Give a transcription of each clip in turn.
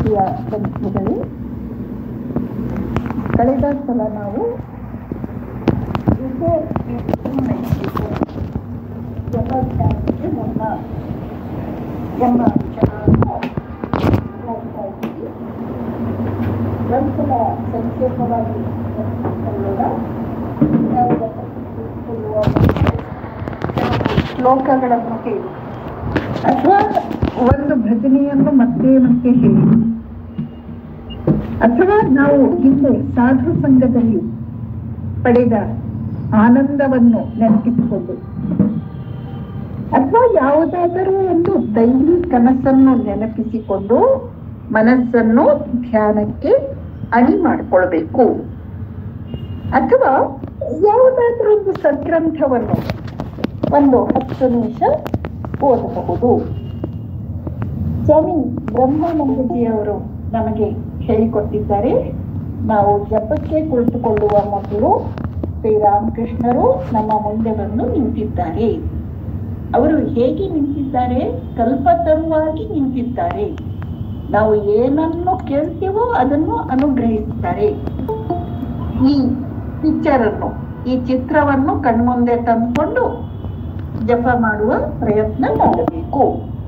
ಪ್ರಿಯ ಬಂಧುಗಳೇ ಕಳೆದ ಸಲ ನಾವು ವಿಷಯ ಜಪಾನ್ಗೆ ನಮ್ಮ ಎಂಬ ವಿಚಾರವನ್ನು ನೋಡ್ತಾ ಇದ್ದೀವಿ ಒಂದ್ಸಲ ಸಂಕ್ಷೇಪವಾಗಿ ನೋಡೋಣ ಶ್ಲೋಕಗಳನ್ನು ಹೇಳಿ ಅಥವಾ ಒಂದು ಭಜನೆಯನ್ನು ಮತ್ತೆ ಮತ್ತೆ ಹೇಳಿ ಅಥವಾ ನಾವು ಹಿಂದೆ ಸಾಧು ಸಂಘದಲ್ಲಿ ಪಡೆದ ಆನಂದವನ್ನು ನೆನಪಿಸಿಕೊಂಡು ಅಥವಾ ಯಾವುದಾದರೂ ಒಂದು ದೈವಿ ಕನಸನ್ನು ನೆನಪಿಸಿಕೊಂಡು ಮನಸ್ಸನ್ನು ಧ್ಯಾನಕ್ಕೆ ಅಣಿ ಮಾಡಿಕೊಳ್ಬೇಕು ಅಥವಾ ಯಾವುದಾದ್ರೂ ಒಂದು ಸದ್ಗ್ರಂಥವನ್ನು ಒಂದು ಹತ್ತು ನಿಮಿಷ ಓದಬಹುದು ಸ್ವಾಮಿ ಬ್ರಹ್ಮಾನಂದಜಿಯವರು ನಮಗೆ ಹೇಳಿಕೊಟ್ಟಿದ್ದಾರೆ ನಾವು ಜಪಕ್ಕೆ ಕುಳಿತುಕೊಳ್ಳುವ ಮೊದಲು ಶ್ರೀರಾಮಕೃಷ್ಣರು ನಮ್ಮ ಮುಂದೆ ಬಂದು ನಿಂತಿದ್ದಾರೆ ಅವರು ಹೇಗೆ ನಿಂತಿದ್ದಾರೆ ಕಲ್ಪತರುವಾಗಿ ನಿಂತಿದ್ದಾರೆ ನಾವು ಏನನ್ನು ಕೇಳ್ತೀವೋ ಅದನ್ನು ಅನುಗ್ರಹಿಸ್ತಾರೆ ಈ ಪಿಕ್ಚರ್ ಅನ್ನು ಈ ಚಿತ್ರವನ್ನು ಕಣ್ಮುಂದೆ ತಂದುಕೊಂಡು ಜಪ ಮಾಡುವ ಪ್ರಯತ್ನ ಮಾಡಬೇಕು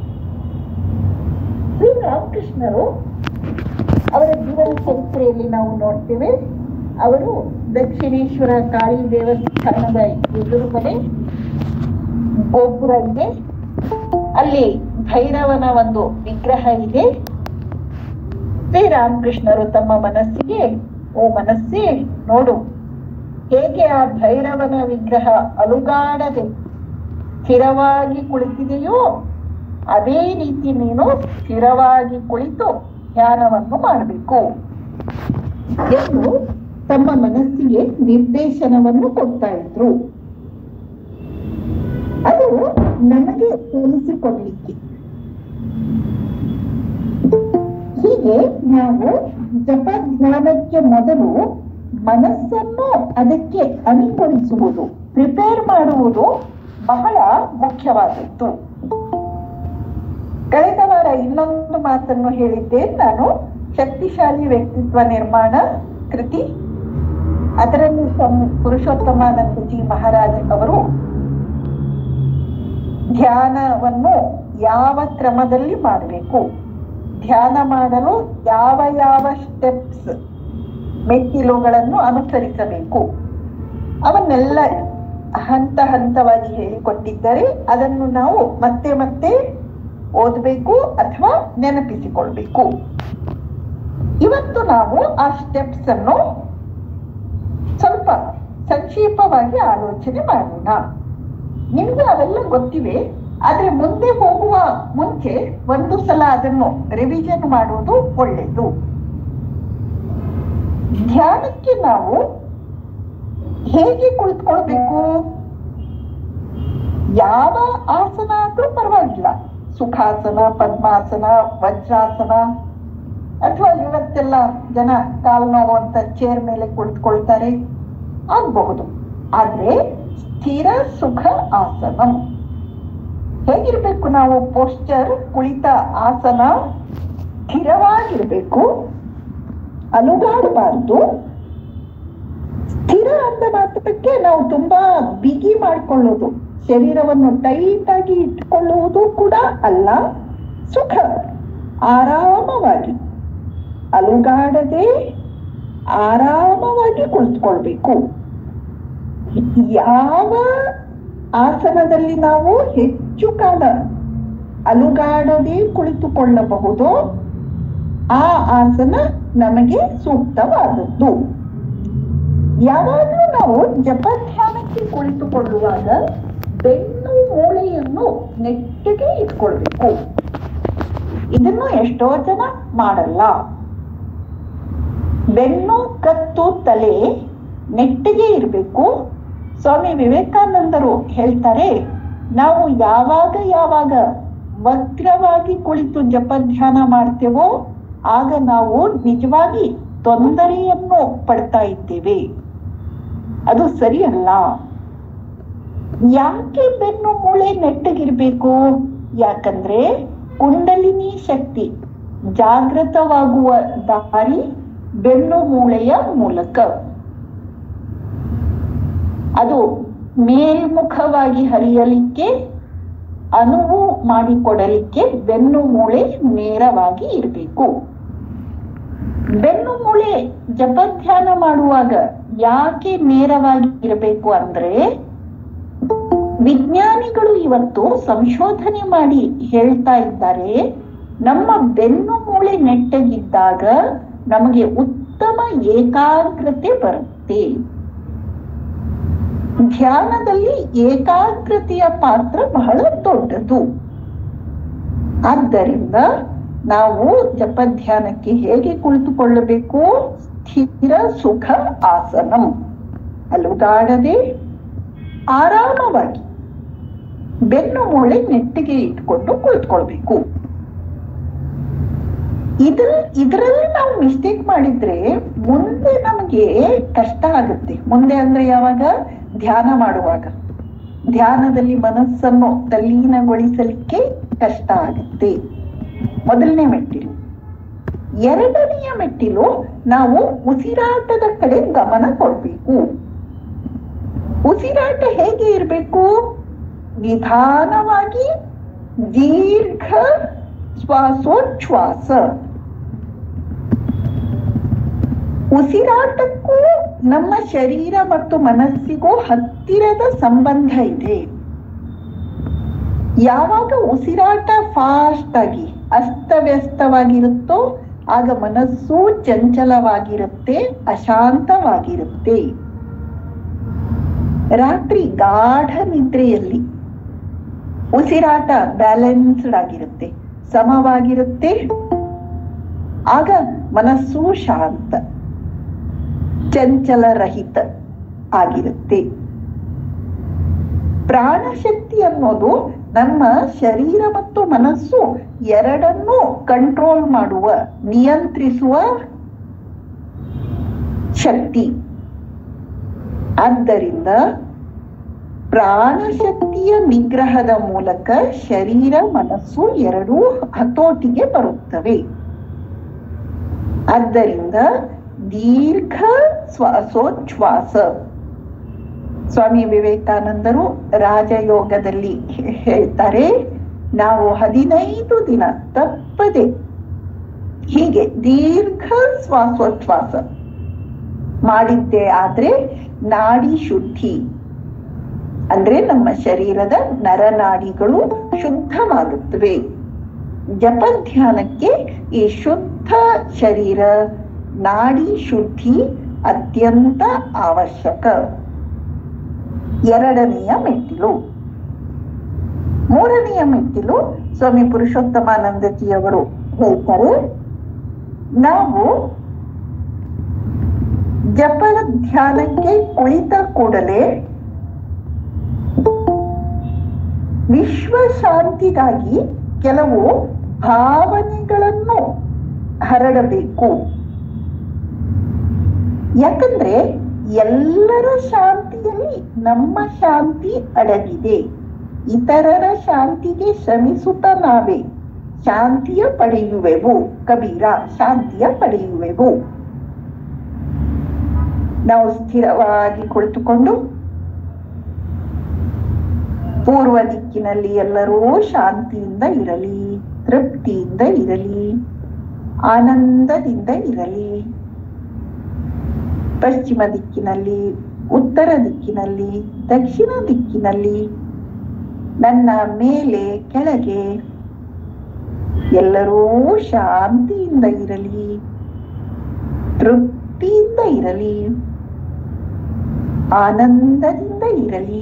ಶ್ರೀರಾಮಕೃಷ್ಣರು ಅವರ ಜೀವನ ಚರಿತ್ರೆಯಲ್ಲಿ ನಾವು ನೋಡ್ತೇವೆ ಅವರು ದಕ್ಷಿಣೇಶ್ವರ ಕಾಳಿ ದೇವಸ್ಥಾನದ ಎದುರುಗಡೆ ಗೋಪುರ ಇದೆ ಅಲ್ಲಿ ಭೈರವನ ಒಂದು ವಿಗ್ರಹ ಇದೆ ಶ್ರೀರಾಮಕೃಷ್ಣರು ತಮ್ಮ ಮನಸ್ಸಿಗೆ ಓ ಮನಸ್ಸೇ ನೋಡು ಹೇಗೆ ಆ ಭೈರವನ ವಿಗ್ರಹ ಅಲುಗಾಡದೆ ಸ್ಥಿರವಾಗಿ ಕುಳಿತಿದೆಯೋ ಅದೇ ರೀತಿ ನೀನು ಸ್ಥಿರವಾಗಿ ಕುಳಿತು ಧ್ಯಾನವನ್ನು ಮಾಡಬೇಕು ಎಂದು ತಮ್ಮ ಮನಸ್ಸಿಗೆ ನಿರ್ದೇಶನವನ್ನು ಕೊಡ್ತಾ ಇದ್ರು ಅದು ನಮಗೆ ತಿಳಿಸಿಕೊಡ್ಲಿಕ್ಕೆ ಹೀಗೆ ನಾವು ಜಪ ಧ್ಯಾನಕ್ಕೆ ಮೊದಲು ಮನಸ್ಸನ್ನು ಅದಕ್ಕೆ ಅಣಿಗೊಳಿಸುವುದು ಪ್ರಿಪೇರ್ ಮಾಡುವುದು ಬಹಳ ಮುಖ್ಯವಾದದ್ದು ಕಳೆದ ವಾರ ಇನ್ನೊಂದು ಮಾತನ್ನು ಹೇಳಿದ್ದೆ ನಾನು ಶಕ್ತಿಶಾಲಿ ವ್ಯಕ್ತಿತ್ವ ನಿರ್ಮಾಣ ಕೃತಿ ಅದರಲ್ಲಿ ಸ್ವಾಮಿ ಪುರುಷೋತ್ತಮಾನಂದಜಿ ಮಹಾರಾಜ್ ಅವರು ಧ್ಯಾನವನ್ನು ಯಾವ ಕ್ರಮದಲ್ಲಿ ಮಾಡಬೇಕು ಧ್ಯಾನ ಮಾಡಲು ಯಾವ ಯಾವ ಸ್ಟೆಪ್ಸ್ ಮೆಟ್ಟಿಲುಗಳನ್ನು ಅನುಸರಿಸಬೇಕು ಅವನ್ನೆಲ್ಲ ಹಂತ ಹಂತವಾಗಿ ಹೇಳಿಕೊಟ್ಟಿದ್ದಾರೆ ಅದನ್ನು ನಾವು ಮತ್ತೆ ಮತ್ತೆ ಓದಬೇಕು ಅಥವಾ ನೆನಪಿಸಿಕೊಳ್ಬೇಕು ಇವತ್ತು ನಾವು ಆ ಸ್ಟೆಪ್ಸ್ ಅನ್ನು ಸ್ವಲ್ಪ ಸಂಕ್ಷೇಪವಾಗಿ ಆಲೋಚನೆ ಮಾಡೋಣ ನಿಮ್ಗೆ ಅವೆಲ್ಲ ಗೊತ್ತಿವೆ ಆದ್ರೆ ಮುಂದೆ ಹೋಗುವ ಮುಂಚೆ ಒಂದು ಸಲ ಅದನ್ನು ರಿವಿಷನ್ ಮಾಡುವುದು ಒಳ್ಳೆಯದು ಧ್ಯಾನಕ್ಕೆ ನಾವು ಹೇಗೆ ಕುಳಿತುಕೊಳ್ಬೇಕು ಯಾವ ಆಸನ ಆದ್ರೂ ಪರವಾಗಿಲ್ಲ ಸುಖಾಸನ ಪದ್ಮಾಸನ ವಜ್ರಾಸನ ಅಥವಾ ಇವತ್ತೆಲ್ಲ ಜನ ಕಾಲು ನೋವು ಅಂತ ಚೇರ್ ಮೇಲೆ ಕುಳಿತುಕೊಳ್ತಾರೆ ಆಗಬಹುದು ಆದ್ರೆ ಸ್ಥಿರ ಸುಖ ಆಸನ ಹೇಗಿರ್ಬೇಕು ನಾವು ಪೋಸ್ಟರ್ ಕುಳಿತ ಆಸನ ಸ್ಥಿರವಾಗಿರ್ಬೇಕು ಅಲುಗಾಡಬಾರ್ದು ಸ್ಥಿರ ಅಂದ ಮಾತ್ರಕ್ಕೆ ನಾವು ತುಂಬಾ ಬಿಗಿ ಮಾಡ್ಕೊಳ್ಳೋದು ಶರೀರವನ್ನು ಟೈಟ್ ಆಗಿ ಇಟ್ಕೊಳ್ಳುವುದು ಕೂಡ ಅಲ್ಲ ಸುಖ ಆರಾಮವಾಗಿ ಅಲುಗಾಡದೆ ಆರಾಮವಾಗಿ ಕುಳಿತುಕೊಳ್ಬೇಕು ಯಾವ ಆಸನದಲ್ಲಿ ನಾವು ಹೆಚ್ಚು ಕಾಲ ಅಲುಗಾಡದೆ ಕುಳಿತುಕೊಳ್ಳಬಹುದೋ ಆ ಆಸನ ನಮಗೆ ಸೂಕ್ತವಾದದ್ದು ಯಾವಾಗಲೂ ನಾವು ಜಪ ಧ್ಯಾನಕ್ಕೆ ಕುಳಿತುಕೊಳ್ಳುವಾಗ ಬೆನ್ನು ಮೂಳೆಯನ್ನು ನೆಟ್ಟಿಗೆ ಇಟ್ಕೊಳ್ಬೇಕು ಇದನ್ನು ಎಷ್ಟೋ ಜನ ಮಾಡಲ್ಲ ಬೆನ್ನು ಕತ್ತು ತಲೆ ನೆಟ್ಟಿಗೆ ಇರಬೇಕು ಸ್ವಾಮಿ ವಿವೇಕಾನಂದರು ಹೇಳ್ತಾರೆ ನಾವು ಯಾವಾಗ ಯಾವಾಗ ವಕ್ರವಾಗಿ ಕುಳಿತು ಜಪ ಧ್ಯಾನ ಮಾಡ್ತೇವೋ ಆಗ ನಾವು ನಿಜವಾಗಿ ತೊಂದರೆಯನ್ನು ಪಡ್ತಾ ಇದ್ದೇವೆ ಅದು ಸರಿಯಲ್ಲ ಯಾಕೆ ಬೆನ್ನು ಮೂಳೆ ನೆಟ್ಟಗಿರ್ಬೇಕು ಯಾಕಂದ್ರೆ ಕುಂಡಲಿನಿ ಶಕ್ತಿ ಜಾಗೃತವಾಗುವ ದಾರಿ ಬೆನ್ನು ಮೂಳೆಯ ಮೂಲಕ ಅದು ಮೇಲ್ಮುಖವಾಗಿ ಹರಿಯಲಿಕ್ಕೆ ಅನುವು ಮಾಡಿಕೊಡಲಿಕ್ಕೆ ಬೆನ್ನು ಮೂಳೆ ನೇರವಾಗಿ ಇರಬೇಕು ಬೆನ್ನು ಮೂಳೆ ಜಪಧ್ಯಾನ ಮಾಡುವಾಗ ಯಾಕೆ ನೇರವಾಗಿ ಇರಬೇಕು ಅಂದ್ರೆ ವಿಜ್ಞಾನಿಗಳು ಇವತ್ತು ಸಂಶೋಧನೆ ಮಾಡಿ ಹೇಳ್ತಾ ಇದ್ದಾರೆ ನಮ್ಮ ಬೆನ್ನು ಮೂಳೆ ನೆಟ್ಟಗಿದ್ದಾಗ ನಮಗೆ ಉತ್ತಮ ಏಕಾಗ್ರತೆ ಬರುತ್ತೆ ಧ್ಯಾನದಲ್ಲಿ ಏಕಾಗ್ರತೆಯ ಪಾತ್ರ ಬಹಳ ದೊಡ್ಡದು ಆದ್ದರಿಂದ ನಾವು ಜಪಧ್ಯಾನಕ್ಕೆ ಹೇಗೆ ಕುಳಿತುಕೊಳ್ಳಬೇಕು ಸ್ಥಿರ ಸುಖ ಆಸನಂ ಅಲುಗಾಡದೆ ಆರಾಮವಾಗಿ ಬೆನ್ನು ಮೂಳೆ ನೆಟ್ಟಿಗೆ ಇಟ್ಕೊಂಡು ಕುಳಿತುಕೊಳ್ಬೇಕು ಇದ್ರ ಇದರಲ್ಲಿ ನಾವು ಮಿಸ್ಟೇಕ್ ಮಾಡಿದ್ರೆ ಮುಂದೆ ನಮಗೆ ಕಷ್ಟ ಆಗುತ್ತೆ ಮುಂದೆ ಅಂದ್ರೆ ಯಾವಾಗ ಧ್ಯಾನ ಮಾಡುವಾಗ ಧ್ಯಾನದಲ್ಲಿ ಮನಸ್ಸನ್ನು ತಲ್ಲೀನಗೊಳಿಸಲಿಕ್ಕೆ ಕಷ್ಟ ಆಗುತ್ತೆ ಮೊದಲನೇ ಮೆಟ್ಟಿಲು ಎರಡನೆಯ ಮೆಟ್ಟಿಲು ನಾವು ಉಸಿರಾಟದ ಕಡೆ ಗಮನ ಕೊಡ್ಬೇಕು ಉಸಿರಾಟ ಹೇಗೆ ಇರಬೇಕು ನಿಧಾನವಾಗಿ ದೀರ್ಘ ಶ್ವಾಸೋಚ್ಛ್ವಾಸ ಉಸಿರಾಟಕ್ಕೂ ನಮ್ಮ ಶರೀರ ಮತ್ತು ಮನಸ್ಸಿಗೂ ಹತ್ತಿರದ ಸಂಬಂಧ ಇದೆ ಯಾವಾಗ ಉಸಿರಾಟ ಫಾಸ್ಟ್ ಆಗಿ ಅಸ್ತವ್ಯಸ್ತವಾಗಿರುತ್ತೋ ಆಗ ಮನಸ್ಸು ಚಂಚಲವಾಗಿರುತ್ತೆ ಅಶಾಂತವಾಗಿರುತ್ತೆ ರಾತ್ರಿ ಗಾಢ ನಿದ್ರೆಯಲ್ಲಿ ಉಸಿರಾಟ ಬ್ಯಾಲೆನ್ಸ್ಡ್ ಆಗಿರುತ್ತೆ ಸಮವಾಗಿರುತ್ತೆ ಆಗ ಮನಸ್ಸು ಶಾಂತ ಚಂಚಲರಹಿತ ಆಗಿರುತ್ತೆ ಪ್ರಾಣಶಕ್ತಿ ಅನ್ನೋದು ನಮ್ಮ ಶರೀರ ಮತ್ತು ಮನಸ್ಸು ಎರಡನ್ನೂ ಕಂಟ್ರೋಲ್ ಮಾಡುವ ನಿಯಂತ್ರಿಸುವ ಶಕ್ತಿ ಆದ್ದರಿಂದ ಪ್ರಾಣಶಕ್ತಿಯ ನಿಗ್ರಹದ ಮೂಲಕ ಶರೀರ ಮನಸ್ಸು ಎರಡೂ ಹತೋಟಿಗೆ ಬರುತ್ತವೆ ಆದ್ದರಿಂದ ದೀರ್ಘ ಶ್ವಾಸೋಚ್ಛ್ವಾಸ ಸ್ವಾಮಿ ವಿವೇಕಾನಂದರು ರಾಜಯೋಗದಲ್ಲಿ ಹೇಳ್ತಾರೆ ನಾವು ಹದಿನೈದು ದಿನ ತಪ್ಪದೆ ಹೀಗೆ ದೀರ್ಘ ಶ್ವಾಸೋಚ್ಛ್ವಾಸ ಮಾಡಿದ್ದೆ ಆದ್ರೆ ನಾಡಿ ಶುದ್ಧಿ ಅಂದ್ರೆ ನಮ್ಮ ಶರೀರದ ನರನಾಡಿಗಳು ಶುದ್ಧವಾಗುತ್ತವೆ ಜಪಧ್ಯಾನಕ್ಕೆ ಈ ಶುದ್ಧ ಶರೀರ ನಾಡಿ ಶುದ್ಧಿ ಅತ್ಯಂತ ಅವಶ್ಯಕ ಎರಡನೆಯ ಮೆಟ್ಟಿಲು ಮೂರನೆಯ ಮೆಟ್ಟಿಲು ಸ್ವಾಮಿ ಪುರುಷೋತ್ತಮಾನಂದಜಿಯವರು ಹೇಳ್ತಾರೆ ನಾವು ಜಪ ಧ್ಯಾನಕ್ಕೆ ಕುಳಿತ ಕೂಡಲೇ ವಿಶ್ವ ಶಾಂತಿಗಾಗಿ ಕೆಲವು ಭಾವನೆಗಳನ್ನು ಹರಡಬೇಕು ಯಾಕಂದ್ರೆ ಎಲ್ಲರ ಶಾಂತಿಯಲ್ಲಿ ನಮ್ಮ ಶಾಂತಿ ಅಡಗಿದೆ ಇತರರ ಶಾಂತಿಗೆ ಶ್ರಮಿಸುತ್ತ ನಾವೇ ಶಾಂತಿಯ ಪಡೆಯುವೆವು ಕಬೀರ ಶಾಂತಿಯ ಪಡೆಯುವೆವು ನಾವು ಸ್ಥಿರವಾಗಿ ಕುಳಿತುಕೊಂಡು ಪೂರ್ವ ದಿಕ್ಕಿನಲ್ಲಿ ಎಲ್ಲರೂ ಶಾಂತಿಯಿಂದ ಇರಲಿ ತೃಪ್ತಿಯಿಂದ ಇರಲಿ ಆನಂದದಿಂದ ಇರಲಿ ಪಶ್ಚಿಮ ದಿಕ್ಕಿನಲ್ಲಿ ಉತ್ತರ ದಿಕ್ಕಿನಲ್ಲಿ ದಕ್ಷಿಣ ದಿಕ್ಕಿನಲ್ಲಿ ನನ್ನ ಮೇಲೆ ಕೆಳಗೆ ಎಲ್ಲರೂ ಶಾಂತಿಯಿಂದ ಇರಲಿ ತೃಪ್ತಿಯಿಂದ ಇರಲಿ ಆನಂದದಿಂದ ಇರಲಿ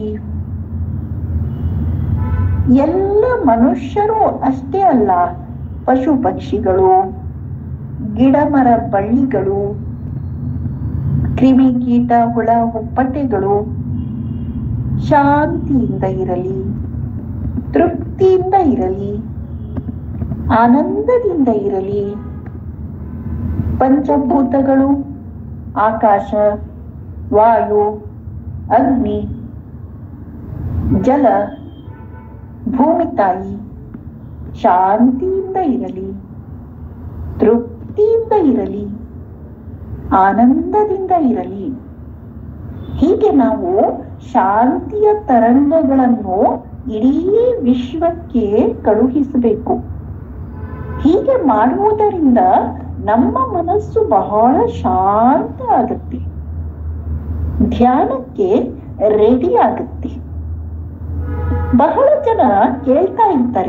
ಎಲ್ಲ ಮನುಷ್ಯರು ಅಷ್ಟೇ ಅಲ್ಲ ಪಶು ಪಕ್ಷಿಗಳು ಗಿಡ ಮರ ಬಳ್ಳಿಗಳು ಕ್ರಿಮಿ ಕೀಟ ಹುಳ ಹುಪ್ಪಟೆಗಳು ಶಾಂತಿಯಿಂದ ಇರಲಿ ತೃಪ್ತಿಯಿಂದ ಇರಲಿ ಆನಂದದಿಂದ ಇರಲಿ ಪಂಚಭೂತಗಳು ಆಕಾಶ ವಾಯು ಅಗ್ನಿ ಜಲ ಭೂಮಿ ತಾಯಿ ಶಾಂತಿಯಿಂದ ಇರಲಿ ತೃಪ್ತಿಯಿಂದ ಇರಲಿ ಆನಂದದಿಂದ ಇರಲಿ ಹೀಗೆ ನಾವು ಶಾಂತಿಯ ತರಂಗಗಳನ್ನು ಇಡೀ ವಿಶ್ವಕ್ಕೆ ಕಳುಹಿಸಬೇಕು ಹೀಗೆ ಮಾಡುವುದರಿಂದ ನಮ್ಮ ಮನಸ್ಸು ಬಹಳ ಶಾಂತ ಆಗುತ್ತೆ ಧ್ಯಾನಕ್ಕೆ ರೆಡಿ ಆಗುತ್ತೆ ಬಹಳ ಜನ ಕೇಳ್ತಾ ಇರ್ತಾರೆ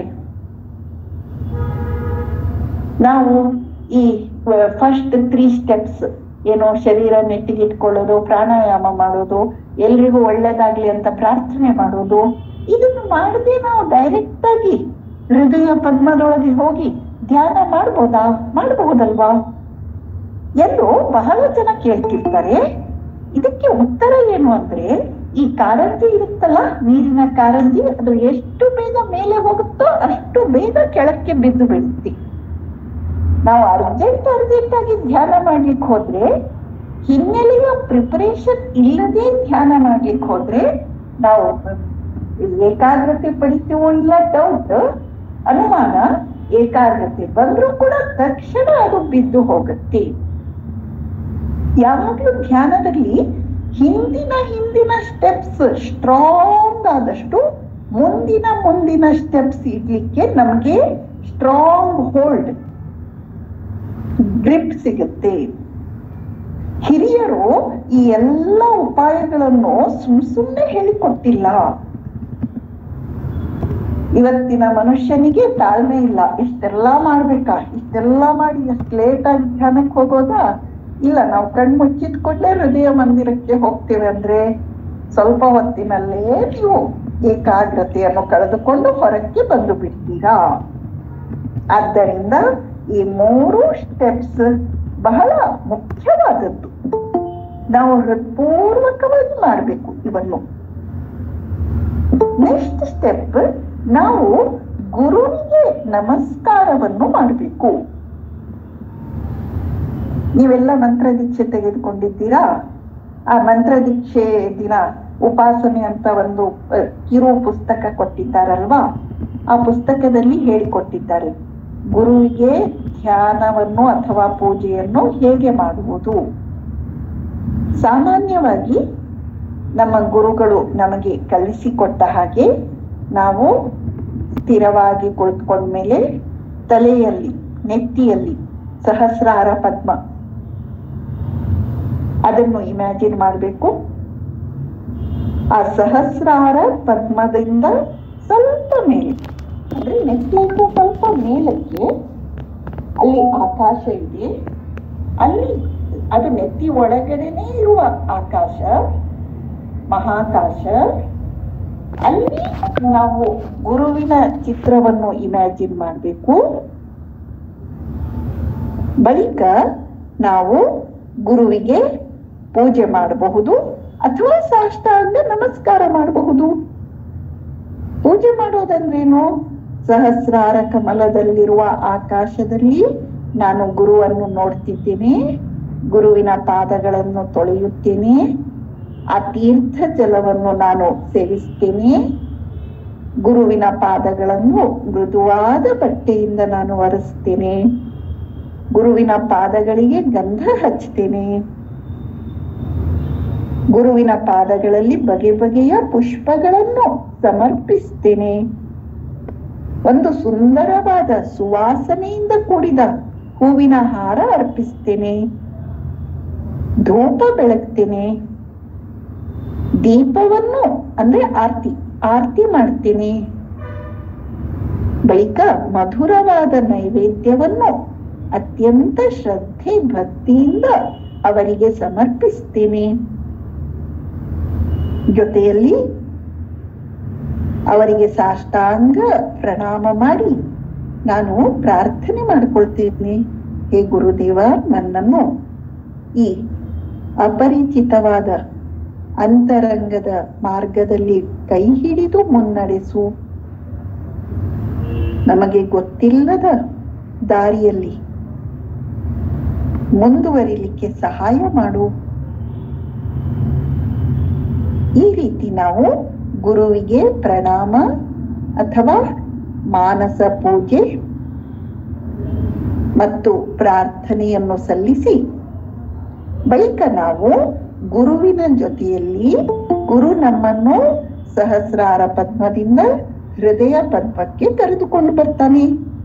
ನಾವು ಈ ಫಸ್ಟ್ ತ್ರೀ ಸ್ಟೆಪ್ಸ್ ಏನೋ ಶರೀರ ನೆಟ್ಟಿಗಿಟ್ಕೊಳ್ಳೋದು ಪ್ರಾಣಾಯಾಮ ಮಾಡೋದು ಎಲ್ರಿಗೂ ಒಳ್ಳೇದಾಗ್ಲಿ ಅಂತ ಪ್ರಾರ್ಥನೆ ಮಾಡೋದು ಇದನ್ನು ಮಾಡದೆ ನಾವು ಡೈರೆಕ್ಟ್ ಆಗಿ ಹೃದಯ ಪದ್ಮದೊಳಗೆ ಹೋಗಿ ಧ್ಯಾನ ಮಾಡ್ಬೋದಾ ಮಾಡಬಹುದಲ್ವಾ ಎಂದು ಬಹಳ ಜನ ಕೇಳ್ತಿರ್ತಾರೆ ಇದಕ್ಕೆ ಉತ್ತರ ಏನು ಅಂದ್ರೆ ಈ ಕಾರಂಜಿ ಇರುತ್ತಲ್ಲ ನೀರಿನ ಕಾರಂಜಿ ಅದು ಎಷ್ಟು ಬೇಗ ಮೇಲೆ ಹೋಗುತ್ತೋ ಅಷ್ಟು ಬೇಗ ಕೆಳಕ್ಕೆ ಬಿದ್ದು ಬಿಡುತ್ತೆ ನಾವು ಅರ್ಜೆಂಟ್ ಅರ್ಜೆಂಟ್ ಆಗಿ ಧ್ಯಾನ ಮಾಡ್ಲಿಕ್ಕೆ ಹೋದ್ರೆ ಹಿನ್ನೆಲೆಯ ಪ್ರಿಪರೇಷನ್ ಇಲ್ಲದೆ ಧ್ಯಾನ ಮಾಡ್ಲಿಕ್ಕೆ ಹೋದ್ರೆ ನಾವು ಏಕಾಗ್ರತೆ ಪಡಿತೀವೋ ಇಲ್ಲ ಡೌಟ್ ಅನುಮಾನ ಏಕಾಗ್ರತೆ ಬಂದ್ರೂ ಕೂಡ ತಕ್ಷಣ ಅದು ಬಿದ್ದು ಹೋಗುತ್ತೆ ಯಾವಾಗ್ಲೂ ಧ್ಯಾನದಲ್ಲಿ ಹಿಂದಿನ ಹಿಂದಿನ ಸ್ಟೆಪ್ಸ್ ಸ್ಟ್ರಾಂಗ್ ಆದಷ್ಟು ಮುಂದಿನ ಮುಂದಿನ ಸ್ಟೆಪ್ಸ್ ಇಡ್ಲಿಕ್ಕೆ ನಮಗೆ ಸ್ಟ್ರಾಂಗ್ ಹೋಲ್ಡ್ ಗ್ರಿಪ್ ಸಿಗುತ್ತೆ ಹಿರಿಯರು ಈ ಎಲ್ಲ ಉಪಾಯಗಳನ್ನು ಸುಮ್ ಸುಮ್ಮನೆ ಹೇಳಿಕೊಟ್ಟಿಲ್ಲ ಇವತ್ತಿನ ಮನುಷ್ಯನಿಗೆ ತಾಳ್ಮೆ ಇಲ್ಲ ಇಷ್ಟೆಲ್ಲಾ ಮಾಡ್ಬೇಕಾ ಇಷ್ಟೆಲ್ಲ ಮಾಡಿ ಎಷ್ಟು ಲೇಟ್ ಆಗಿ ಧ್ಯಾನಕ್ಕೆ ಹೋಗೋದಾ ಇಲ್ಲ ನಾವು ಕಣ್ ಮುಚ್ಚಿದ ಕೂಡಲೇ ಹೃದಯ ಮಂದಿರಕ್ಕೆ ಹೋಗ್ತೇವೆ ಅಂದ್ರೆ ಸ್ವಲ್ಪ ಹೊತ್ತಿನಲ್ಲೇ ನೀವು ಏಕಾಗ್ರತೆಯನ್ನು ಕಳೆದುಕೊಂಡು ಹೊರಕ್ಕೆ ಬಂದು ಬಿಡ್ತೀರಾ ಆದ್ದರಿಂದ ಈ ಮೂರು ಸ್ಟೆಪ್ಸ್ ಬಹಳ ಮುಖ್ಯವಾದದ್ದು ನಾವು ಹೃತ್ಪೂರ್ವಕವಾಗಿ ಮಾಡಬೇಕು ಇವನ್ನು ನೆಕ್ಸ್ಟ್ ಸ್ಟೆಪ್ ನಾವು ಗುರುವಿಗೆ ನಮಸ್ಕಾರವನ್ನು ಮಾಡಬೇಕು ನೀವೆಲ್ಲ ಮಂತ್ರ ದೀಕ್ಷೆ ತೆಗೆದುಕೊಂಡಿದ್ದೀರಾ ಆ ಮಂತ್ರ ದೀಕ್ಷೆ ದಿನ ಉಪಾಸನೆ ಅಂತ ಒಂದು ಅಹ್, ಕಿರು ಪುಸ್ತಕ ಕೊಟ್ಟಿದ್ದಾರಲ್ವಾ ಆ ಪುಸ್ತಕದಲ್ಲಿ ಹೇಳಿಕೊಟ್ಟಿದ್ದಾರೆ ಗುರುವಿಗೆ ಧ್ಯಾನವನ್ನು ಅಥವಾ ಪೂಜೆಯನ್ನು ಹೇಗೆ ಮಾಡುವುದು ಸಾಮಾನ್ಯವಾಗಿ ನಮ್ಮ ಗುರುಗಳು ನಮಗೆ ಕಲಿಸಿಕೊಟ್ಟ ಹಾಗೆ ನಾವು ಸ್ಥಿರವಾಗಿ ಕುಳಿತುಕೊಂಡ್ಮೇಲೆ ತಲೆಯಲ್ಲಿ ನೆತ್ತಿಯಲ್ಲಿ ಸಹಸ್ರಾರ ಪದ್ಮ ಅದನ್ನು ಇಮ್ಯಾಜಿನ್ ಮಾಡಬೇಕು ಆ ಸಹಸ್ರಾರ ಪದ್ಮದಿಂದ ಸ್ವಲ್ಪ ಮೇಲೆ ಅಂದ್ರೆ ನೆತ್ತಿಯಿಂದ ಸ್ವಲ್ಪ ಮೇಲಕ್ಕೆ ಅಲ್ಲಿ ಆಕಾಶ ಇದೆ ಅಲ್ಲಿ ಅದು ನೆತ್ತಿ ಒಳಗಡೆನೆ ಇರುವ ಆಕಾಶ ಮಹಾಕಾಶ ಅಲ್ಲಿ ನಾವು ಗುರುವಿನ ಚಿತ್ರವನ್ನು ಇಮ್ಯಾಜಿನ್ ಮಾಡಬೇಕು ಬಳಿಕ ನಾವು ಗುರುವಿಗೆ ಪೂಜೆ ಮಾಡಬಹುದು ಅಥವಾ ಸಾಷ್ಟಾಂಗ ನಮಸ್ಕಾರ ಮಾಡಬಹುದು ಪೂಜೆ ಮಾಡೋದಂದ್ರೇನು ಸಹಸ್ರಾರ ಕಮಲದಲ್ಲಿರುವ ಆಕಾಶದಲ್ಲಿ ನಾನು ಗುರುವನ್ನು ನೋಡ್ತಿದ್ದೇನೆ ಗುರುವಿನ ಪಾದಗಳನ್ನು ತೊಳೆಯುತ್ತೇನೆ ಆ ತೀರ್ಥ ಜಲವನ್ನು ನಾನು ಸೇವಿಸ್ತೇನೆ ಗುರುವಿನ ಪಾದಗಳನ್ನು ಮೃದುವಾದ ಬಟ್ಟೆಯಿಂದ ನಾನು ಒರೆಸ್ತೇನೆ ಗುರುವಿನ ಪಾದಗಳಿಗೆ ಗಂಧ ಹಚ್ತೇನೆ ಗುರುವಿನ ಪಾದಗಳಲ್ಲಿ ಬಗೆ ಬಗೆಯ ಪುಷ್ಪಗಳನ್ನು ಸಮರ್ಪಿಸ್ತೇನೆ ಒಂದು ಸುಂದರವಾದ ಸುವಾಸನೆಯಿಂದ ಕೂಡಿದ ಹೂವಿನ ಹಾರ ಅರ್ಪಿಸ್ತೇನೆ ಧೂಪ ಬೆಳಗ್ತೇನೆ ದೀಪವನ್ನು ಅಂದ್ರೆ ಆರ್ತಿ ಆರ್ತಿ ಮಾಡ್ತೇನೆ ಬಳಿಕ ಮಧುರವಾದ ನೈವೇದ್ಯವನ್ನು ಅತ್ಯಂತ ಶ್ರದ್ಧೆ ಭಕ್ತಿಯಿಂದ ಅವರಿಗೆ ಸಮರ್ಪಿಸ್ತೇನೆ ಜೊತೆಯಲ್ಲಿ ಅವರಿಗೆ ಸಾಷ್ಟಾಂಗ ಪ್ರಣಾಮ ಮಾಡಿ ನಾನು ಪ್ರಾರ್ಥನೆ ಮಾಡಿಕೊಳ್ತೇನೆ ಹೇ ಗುರುದೇವ ನನ್ನನ್ನು ಈ ಅಪರಿಚಿತವಾದ ಅಂತರಂಗದ ಮಾರ್ಗದಲ್ಲಿ ಕೈ ಹಿಡಿದು ಮುನ್ನಡೆಸು ನಮಗೆ ಗೊತ್ತಿಲ್ಲದ ದಾರಿಯಲ್ಲಿ ಮುಂದುವರಿಲಿಕ್ಕೆ ಸಹಾಯ ಮಾಡು ಈ ರೀತಿ ನಾವು ಗುರುವಿಗೆ ಪ್ರಣಾಮ ಅಥವಾ ಮಾನಸ ಪೂಜೆ ಮತ್ತು ಪ್ರಾರ್ಥನೆಯನ್ನು ಸಲ್ಲಿಸಿ ಬಳಿಕ ನಾವು ಗುರುವಿನ ಜೊತೆಯಲ್ಲಿ ಗುರು ನಮ್ಮನ್ನು ಸಹಸ್ರಾರ ಪದ್ಮದಿಂದ ಹೃದಯ ಪದ್ಮಕ್ಕೆ ಕರೆದುಕೊಂಡು ಬರ್ತಾನೆ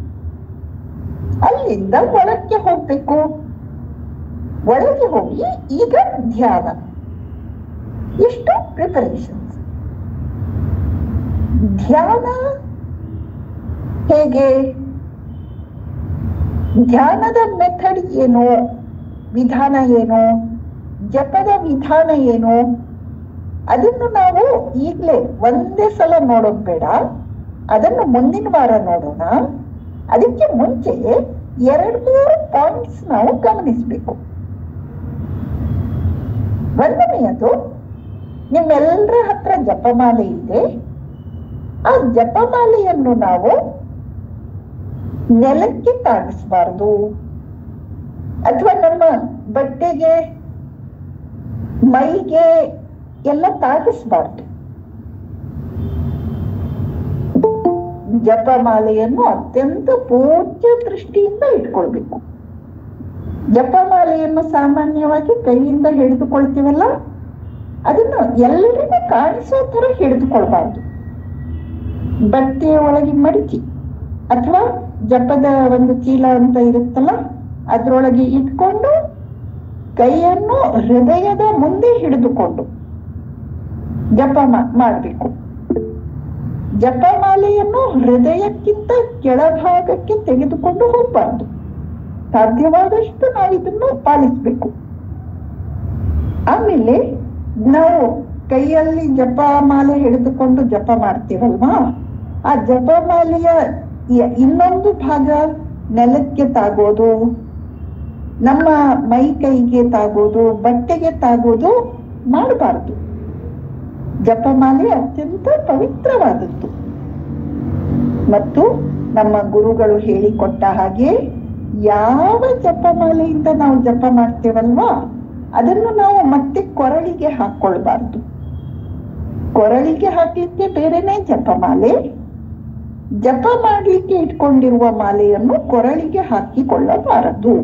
ಅಲ್ಲಿಂದ ಒಳಕ್ಕೆ ಹೋಗ್ಬೇಕು ಒಳಗೆ ಹೋಗಿ ಈಗ ಧ್ಯಾನ ಎಷ್ಟು ಪ್ರಿಪರೇಷನ್ಸ್ ಧ್ಯಾನ ಹೇಗೆ ಧ್ಯಾನದ ಮೆಥಡ್ ಏನು ವಿಧಾನ ಏನು ಜಪದ ವಿಧಾನ ಏನು ಅದನ್ನು ನಾವು ಈಗಲೇ ಒಂದೇ ಸಲ ನೋಡೋದ್ ಬೇಡ ಅದನ್ನು ಮುಂದಿನ ವಾರ ನೋಡೋಣ ಅದಕ್ಕೆ ಮುಂಚೆ ಎರಡು ಮೂರು ಪಾಯಿಂಟ್ಸ್ ನಾವು ಗಮನಿಸಬೇಕು ಒಂದನೆಯದು ನಿಮ್ಮೆಲ್ಲರ ಹತ್ರ ಜಪಮಾಲೆ ಇದೆ ಆ ಜಪಮಾಲೆಯನ್ನು ನಾವು ನೆಲಕ್ಕೆ ತಾಗಿಸಬಾರ್ದು ಅಥವಾ ನಮ್ಮ ಬಟ್ಟೆಗೆ ಮೈಗೆ ಎಲ್ಲ ತಾಗಿಸಬಾರ್ದು ಜಪಮಾಲೆಯನ್ನು ಅತ್ಯಂತ ಪೂಜ್ಯ ದೃಷ್ಟಿಯಿಂದ ಇಟ್ಕೊಳ್ಬೇಕು ಜಪಮಾಲೆಯನ್ನು ಸಾಮಾನ್ಯವಾಗಿ ಕೈಯಿಂದ ಹಿಡಿದುಕೊಳ್ತೀವಲ್ಲ ಅದನ್ನು ಎಲ್ಲರಿಗೂ ಕಾಣಿಸೋ ತರ ಹಿಡಿದುಕೊಳ್ಬಾರ್ದು ಬಟ್ಟೆಯ ಒಳಗೆ ಮಡಿಚಿ ಅಥವಾ ಜಪದ ಒಂದು ಚೀಲ ಅಂತ ಇರುತ್ತಲ್ಲ ಅದ್ರೊಳಗೆ ಇಟ್ಕೊಂಡು ಕೈಯನ್ನು ಹೃದಯದ ಮುಂದೆ ಹಿಡಿದುಕೊಂಡು ಜಪ ಮಾಡಬೇಕು ಜಪಮಾಲೆಯನ್ನು ಹೃದಯಕ್ಕಿಂತ ಕೆಳಭಾಗಕ್ಕೆ ತೆಗೆದುಕೊಂಡು ಹೋಗಬಾರ್ದು ಸಾಧ್ಯವಾದಷ್ಟು ನಾವು ಇದನ್ನು ಪಾಲಿಸಬೇಕು ಆಮೇಲೆ ನಾವು ಕೈಯಲ್ಲಿ ಜಪಮಾಲೆ ಹಿಡಿದುಕೊಂಡು ಜಪ ಮಾಡ್ತೀವಲ್ವಾ ಆ ಜಪಮಾಲೆಯ ಯ- ಇನ್ನೊಂದು ಭಾಗ ನೆಲಕ್ಕೆ ತಾಗೋದು ನಮ್ಮ ಮೈ ಕೈಗೆ ತಾಗೋದು ಬಟ್ಟೆಗೆ ತಾಗೋದು ಮಾಡಬಾರ್ದು ಜಪಮಾಲೆ ಅತ್ಯಂತ ಪವಿತ್ರವಾದದ್ದು ಮತ್ತು ನಮ್ಮ ಗುರುಗಳು ಹೇಳಿಕೊಟ್ಟ ಹಾಗೆ ಯಾವ ಜಪಮಾಲೆಯಿಂದ ನಾವು ಜಪ ಮಾಡ್ತೇವಲ್ವಾ ಅದನ್ನು ನಾವು ಮತ್ತೆ ಕೊರಳಿಗೆ ಹಾಕೊಳ್ಬಾರ್ದು ಕೊರಳಿಗೆ ಹಾಕ್ಲಿಕ್ಕೆ ಬೇರೆನೆ ಜಪಮಾಲೆ ಜಪ ಮಾಡ್ಲಿಕ್ಕೆ ಇಟ್ಕೊಂಡಿರುವ ಮಾಲೆಯನ್ನು ಕೊರಳಿಗೆ ಹಾಕಿಕೊಳ್ಳಬಾರದು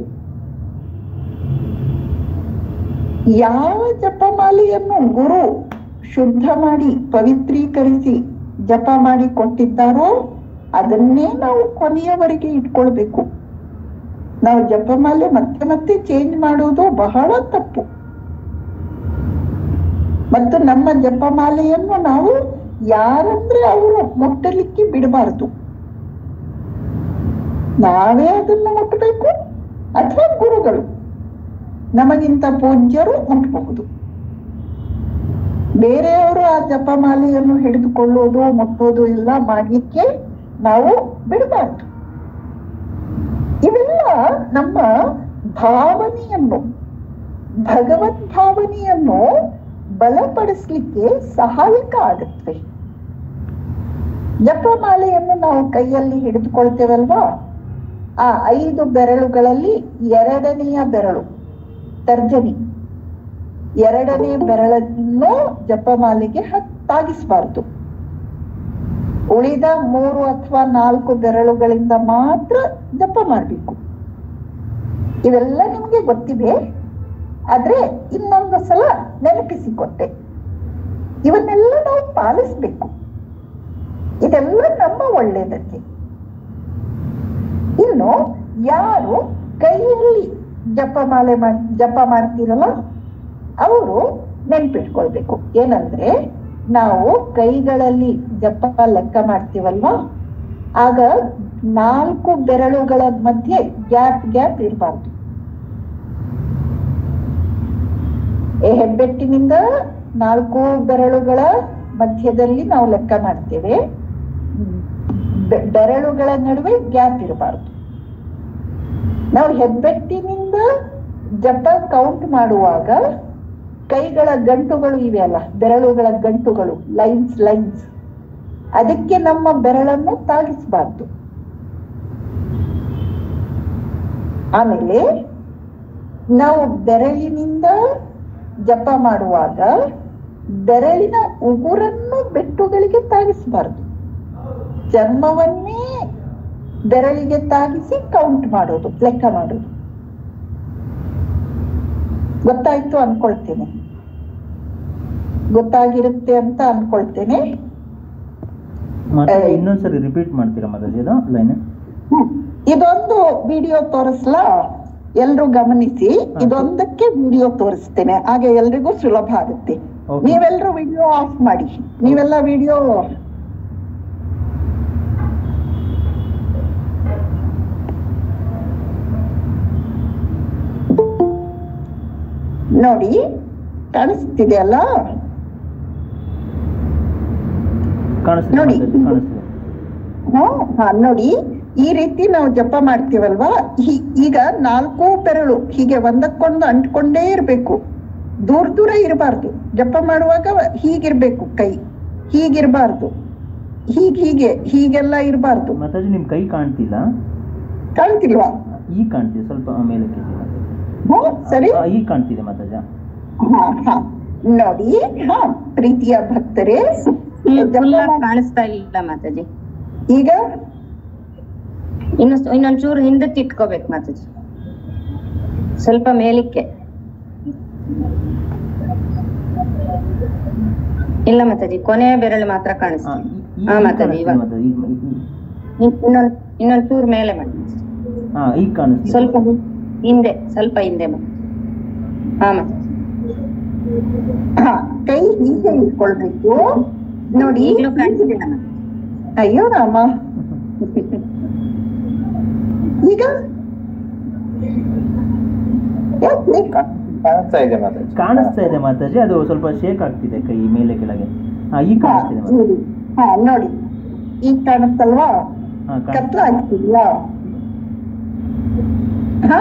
ಯಾವ ಜಪಮಾಲೆಯನ್ನು ಗುರು ಶುದ್ಧ ಮಾಡಿ ಪವಿತ್ರೀಕರಿಸಿ ಜಪ ಮಾಡಿ ಕೊಟ್ಟಿದ್ದಾರೋ ಅದನ್ನೇ ನಾವು ಕೊನೆಯವರೆಗೆ ಇಟ್ಕೊಳ್ಬೇಕು ನಾವು ಜಪಮಾಲೆ ಮತ್ತೆ ಮತ್ತೆ ಚೇಂಜ್ ಮಾಡುವುದು ಬಹಳ ತಪ್ಪು ಮತ್ತು ನಮ್ಮ ಜಪಮಾಲೆಯನ್ನು ನಾವು ಯಾರಂದ್ರೆ ಅವರು ಮುಟ್ಟಲಿಕ್ಕೆ ಬಿಡಬಾರದು ನಾವೇ ಅದನ್ನು ಮುಟ್ಟಬೇಕು ಅಥವಾ ಗುರುಗಳು ನಮಗಿಂತ ಪೂಜ್ಯರು ಮುಟ್ಟಬಹುದು ಬೇರೆಯವರು ಆ ಜಪಮಾಲೆಯನ್ನು ಹಿಡಿದುಕೊಳ್ಳುವುದು ಮುಟ್ಟೋದು ಎಲ್ಲ ಮಾಡ್ಲಿಕ್ಕೆ ನಾವು ಬಿಡಬಾರ್ದು ಇವೆಲ್ಲ ನಮ್ಮ ಭಾವನೆಯನ್ನು ಭಗವತ್ ಭಾವನೆಯನ್ನು ಬಲಪಡಿಸ್ಲಿಕ್ಕೆ ಸಹಾಯಕ ಆಗುತ್ತೆ ಜಪಮಾಲೆಯನ್ನು ನಾವು ಕೈಯಲ್ಲಿ ಹಿಡಿದುಕೊಳ್ತೇವಲ್ವಾ ಆ ಐದು ಬೆರಳುಗಳಲ್ಲಿ ಎರಡನೆಯ ಬೆರಳು ತರ್ಜನಿ ಎರಡನೇ ಬೆರಳನ್ನು ಜಪಮಾಲೆಗೆ ತಾಗಿಸಬಾರ್ದು ಉಳಿದ ಮೂರು ಅಥವಾ ನಾಲ್ಕು ಬೆರಳುಗಳಿಂದ ಮಾತ್ರ ಜಪ ಮಾಡಬೇಕು ಇವೆಲ್ಲ ನಿಮ್ಗೆ ಗೊತ್ತಿವೆ ಆದ್ರೆ ಇನ್ನೊಂದು ಸಲ ನೆನಪಿಸಿಕೊಟ್ಟೆ ಇವನ್ನೆಲ್ಲ ನಾವು ಪಾಲಿಸ್ಬೇಕು ಇದೆಲ್ಲ ನಮ್ಮ ಒಳ್ಳೆಯದಕ್ಕೆ ಇನ್ನು ಯಾರು ಕೈಯಲ್ಲಿ ಜಪಮಾಲೆ ಮಾಡ್ ಜಪ ಮಾಡ್ತೀರಲ್ಲ ಅವರು ನೆನ್ಪಿಟ್ಕೊಳ್ಬೇಕು ಏನಂದ್ರೆ ನಾವು ಕೈಗಳಲ್ಲಿ ಜಪ ಲೆಕ್ಕ ಮಾಡ್ತೀವಲ್ವಾ ಆಗ ನಾಲ್ಕು ಬೆರಳುಗಳ ಮಧ್ಯೆ ಗ್ಯಾಪ್ ಗ್ಯಾಪ್ ಇರಬಾರ್ದು ಈ ಹೆಬ್ಬೆಟ್ಟಿನಿಂದ ನಾಲ್ಕು ಬೆರಳುಗಳ ಮಧ್ಯದಲ್ಲಿ ನಾವು ಲೆಕ್ಕ ಮಾಡ್ತೇವೆ ಬೆ- ಬೆರಳುಗಳ ನಡುವೆ ಗ್ಯಾಪ್ ಇರಬಾರ್ದು ನಾವು ಹೆಬ್ಬೆಟ್ಟಿನಿಂದ ಜಪ ಕೌಂಟ್ ಮಾಡುವಾಗ ಕೈಗಳ ಗಂಟುಗಳು ಇವೆ ಅಲ್ಲ ಬೆರಳುಗಳ ಗಂಟುಗಳು ಲೈನ್ಸ್ ಲೈನ್ಸ್ ಅದಕ್ಕೆ ನಮ್ಮ ಬೆರಳನ್ನು ತಾಗಿಸಬಾರ್ದು ಆಮೇಲೆ ನಾವು ಬೆರಳಿನಿಂದ ಜಪ ಮಾಡುವಾಗ ಬೆರಳಿನ ಉಗುರನ್ನು ಬೆಟ್ಟುಗಳಿಗೆ ತಾಗಿಸಬಾರ್ದು ಚರ್ಮವನ್ನೇ ಬೆರಳಿಗೆ ತಾಗಿಸಿ ಕೌಂಟ್ ಮಾಡೋದು ಲೆಕ್ಕ ಮಾಡೋದು ಗೊತ್ತಾಯ್ತು ಅನ್ಕೊಳ್ತೇನೆ ಗೊತ್ತಾಗಿರುತ್ತೆ ಅಂತ ಅನ್ಕೊಳ್ತೇನೆ ಮತ್ತೆ ಏ. ಇನ್ನೊಂದ್ಸರಿ ರಿಪೀಟ್ ಮಾಡ್ತೀರಾ ಮಾತಾಜಿ ಅದು ಲೈನ್ ಇದೊಂದು ವಿಡಿಯೋ ತೋರಿಸ್ಲಾ ಎಲ್ರು ಗಮನಿಸಿ ಇದೊಂದಕ್ಕೆ ವಿಡಿಯೋ ತೋರಿಸ್ತೇನೆ ಹಾಗೆ ಎಲ್ರಿಗೂ ಸುಲಭ ಆಗುತ್ತೆ Okay. ನೀವೆಲ್ಲರೂ ವಿಡಿಯೋ ಆಫ್ ಮಾಡಿ ನೀವೆಲ್ಲ ವಿಡಿಯೋ ನೋಡಿ ಕಾಣಿಸ್ತಿದೆ ಅಲ್ಲ ಕಾಣಿಸ್ತಿದೆ ನೋಡಿ. ಮಾತಾಜಿ ಕಾಣಿಸ್ತಿದೆ ಹ್ಮ್, ಹಾ ನೋಡಿ ಈ ರೀತಿ ನಾವು ಜಪ ಮಾಡ್ತೀವಲ್ವಾ ಹೀ- ಈಗ ನಾಲ್ಕು ಬೆರಳು ಹೀಗೆ ಒಂದಕ್ಕೊಂದು ಅಂಟ್ಕೊಂಡೇ ಇರ್ಬೇಕು ದೂರ ದೂರ ಇರಬಾರ್ದು ಜಪ ಮಾಡುವಾಗ ಹೀಗಿರ್ಬೇಕು ಕೈ ಹೀಗಿರ್ಬಾರ್ದು ಹೀಗ್ ಹೀಗೆ ಹೀಗೆಲ್ಲ ಇರಬಾರ್ದು ಮಾತಾಜಿ ನಿಮ್ ಕೈ ಕಾಣ್ತಿಲ್ಲ ಕಾಣ್ತಿಲ್ವಾ ಈಗ ಕಾಣ್ತಿದೆ ಸ್ವಲ್ಪ ಮೇಲಕ್ಕೆ ಎತ್ತಿ ಮಾತಾಜಿ. ಹ್ಮ್ ಸರಿ ಆ, ಈಗ ಕಾಣ್ತಿದೆ ಮಾತಾಜ ಹಾ ಹಾ ನೋಡಿ ಹಾ ಪ್ರೀತಿಯ ಭಕ್ತರೇ ಜಪ ಫುಲ್ ಮಾಡ್- ಕಾಣಿಸ್ತಾ ಇಲ್ಲ ಮಾತಾಜಿ ಈಗ ಇನ್ನು ಇನ್ನೊಂದ್ ಚೂರು ಹಿಂದಕ್ಕೆ ಇಟ್ಕೋಬೇಕು ಮಾತಾಜಿ ಸ್ವಲ್ಪ ಮೇಲಿಕ್ಕೆ ಇಲ್ಲ ಮಾತಾಜಿ ಕೊನೆಯ ಬೆರಳು ಮಾತ್ರ ಆ, ಕಾಣಿಸ್ತಾ ಈ- ಈ- ಹಾ ಈಗ ಮಾತಾಜಿ ಕಾಣಿಸ್ತಿದೆ ಇವಾಗ ಮಾತಾಜಿ ಈಗ ಈ- ಈ- ಇನ್ನೊಂದ್ ಇನ್ನೊಂದ್ ಚೂರು ಮೇಲೆ ಮಾಡಿ ಹಾ ಈಗ ಕಾಣಿಸ್ತಿದೆ ಸ್ವಲ್ಪ ಹಿ- ಹಿಂದೆ ಸ್ವಲ್ಪ ಹಿಂದೆ ಮಾಡಿ ಹಾ ಮಾತಾಜಿ ಹಾ ಕೈ ಹೀಗೆ ಇಟ್ಕೊಳ್ಬೇಕು ನೋಡಿ ಈಗ್ಲೂ ಕಾಣಿಸ್ತಿಲ್ಲ ಮಾತಾಜಿ. ಅಯ್ಯೋ ರಾಮ ಈಗ ಯಾಕೆ ಕಾಣಿಸ್ತಾ ಇದೆ ಮಾತಾಜಿ ಕಾಣಿಸ್ತಾ ಇದೆ ಮಾತಾಜಿ ಅದು ಸ್ವಲ್ಪ ಶೇಕ್ ಆಗ್ತಿದೆ ಕೈ ಮೇಲೆ ಕೆಳಗೆ ಹಾ ಈಗ ಹಾ, ಕಾಣಿಸ್ತಿದೆ ಮಾತಾಜಿ ನೋಡಿ. ಹಾ ನೋಡಿ ಈಗ ಕಾಣುತ್ತಲ್ವಾ ಹಾ ಕತ್ಲ ಕಾಣಿಸ್ತಿದೆ ಆಗ್ತಿದ್ಯಾ ಹಾ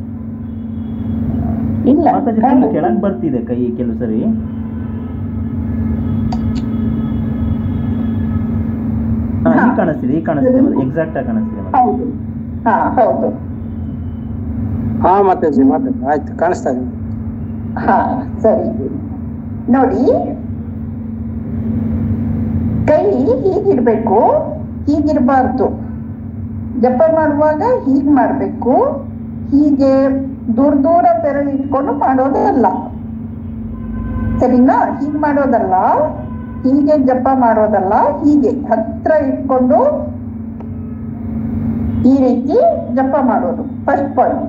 ಇಲ್ಲ ಮಾತಾಜಿ ಫುಲ್ ಕೆಳಗ್ ಬರ್ತಿದೆ ಕೈ ಕೆಲವು ಸರಿ ಹಾ ಈಗ ಹಾ. ಕಾಣಿಸ್ತಿದೆ ಈಗ ಕಾಣಿಸ್ತಿದೆ ಎಕ್ಸಾಕ್ಟ್ ಆಗಿ ಕಾಣಿಸ್ತಿದೆ ಮಾತಾಜಿ. ಹೌದು ಹಾ ಹೌದು ಹಾ ಮಾತಾಜಿ ಮಾತಾಜಿ ಆಯ್ತು ಕಾಣಿಸ್ತಾ ಇದೆ ಹಾ ಸರಿ ನೋಡಿ ಕೈ ಹೀಗಿರ್ಬೇಕು ಹೀಗಿರ್ಬಾರ್ದು ಜಪ ಮಾಡುವಾಗ ಹೀಗ್ ಮಾಡ್ಬೇಕು ಹೀಗೆ ದೂರ ದೂರ ಬೆರಳು ಇಟ್ಕೊಂಡು ಮಾಡೋದಲ್ಲ ಸರಿನಾ ಹೀಗ್ ಮಾಡೋದಲ್ಲ ಹೀಗೆ ಜಪ ಮಾಡೋದಲ್ಲ ಹೀಗೆ ಹತ್ರ ಇಟ್ಕೊಂಡು ಈ ರೀತಿ ಜಪ ಮಾಡೋದು ಫಸ್ಟ್ ಪಾಯಿಂಟ್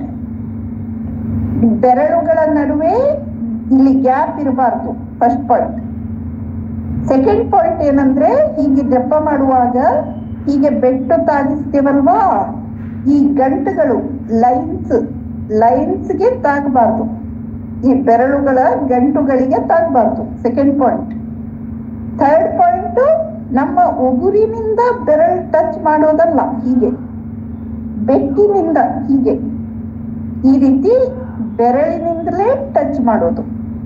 ಬೆರಳುಗಳ ನಡುವೆ ಇಲ್ಲಿ ಗ್ಯಾಪ್ ಇರಬಾರ್ದು ಫಸ್ಟ್ ಪಾಯಿಂಟ್ ಸೆಕೆಂಡ್ ಪಾಯಿಂಟ್ ಏನಂದ್ರೆ ಹೀಗೆ ಜಪ ಮಾಡುವಾಗ ಹೀಗೆ ಬೆಟ್ಟು ತಾಗಿಸ್ತೀವಲ್ವಾ ಈ ಗಂಟುಗಳು ಲೈನ್ಸ್ ಲೈನ್ಸ್ಗೆ ತಾಗಬಾರ್ದು ಈ ಬೆರಳುಗಳ ಗಂಟುಗಳಿಗೆ ತಾಗಬಾರ್ದು ಸೆಕೆಂಡ್ ಪಾಯಿಂಟ್ ಥರ್ಡ್ ಪಾಯಿಂಟ್ ನಮ್ಮ ಉಗುರಿನಿಂದ ಬೆರಳು ಟಚ್ ಮಾಡೋದಲ್ಲ ಹೀಗೆ ಬೆಟ್ಟಿನಿಂದ ಹೀಗೆ ಈ ರೀತಿ ಬೆರಳಿನಿಂದಲೇ ಟಚ್ ಮಾಡೋದು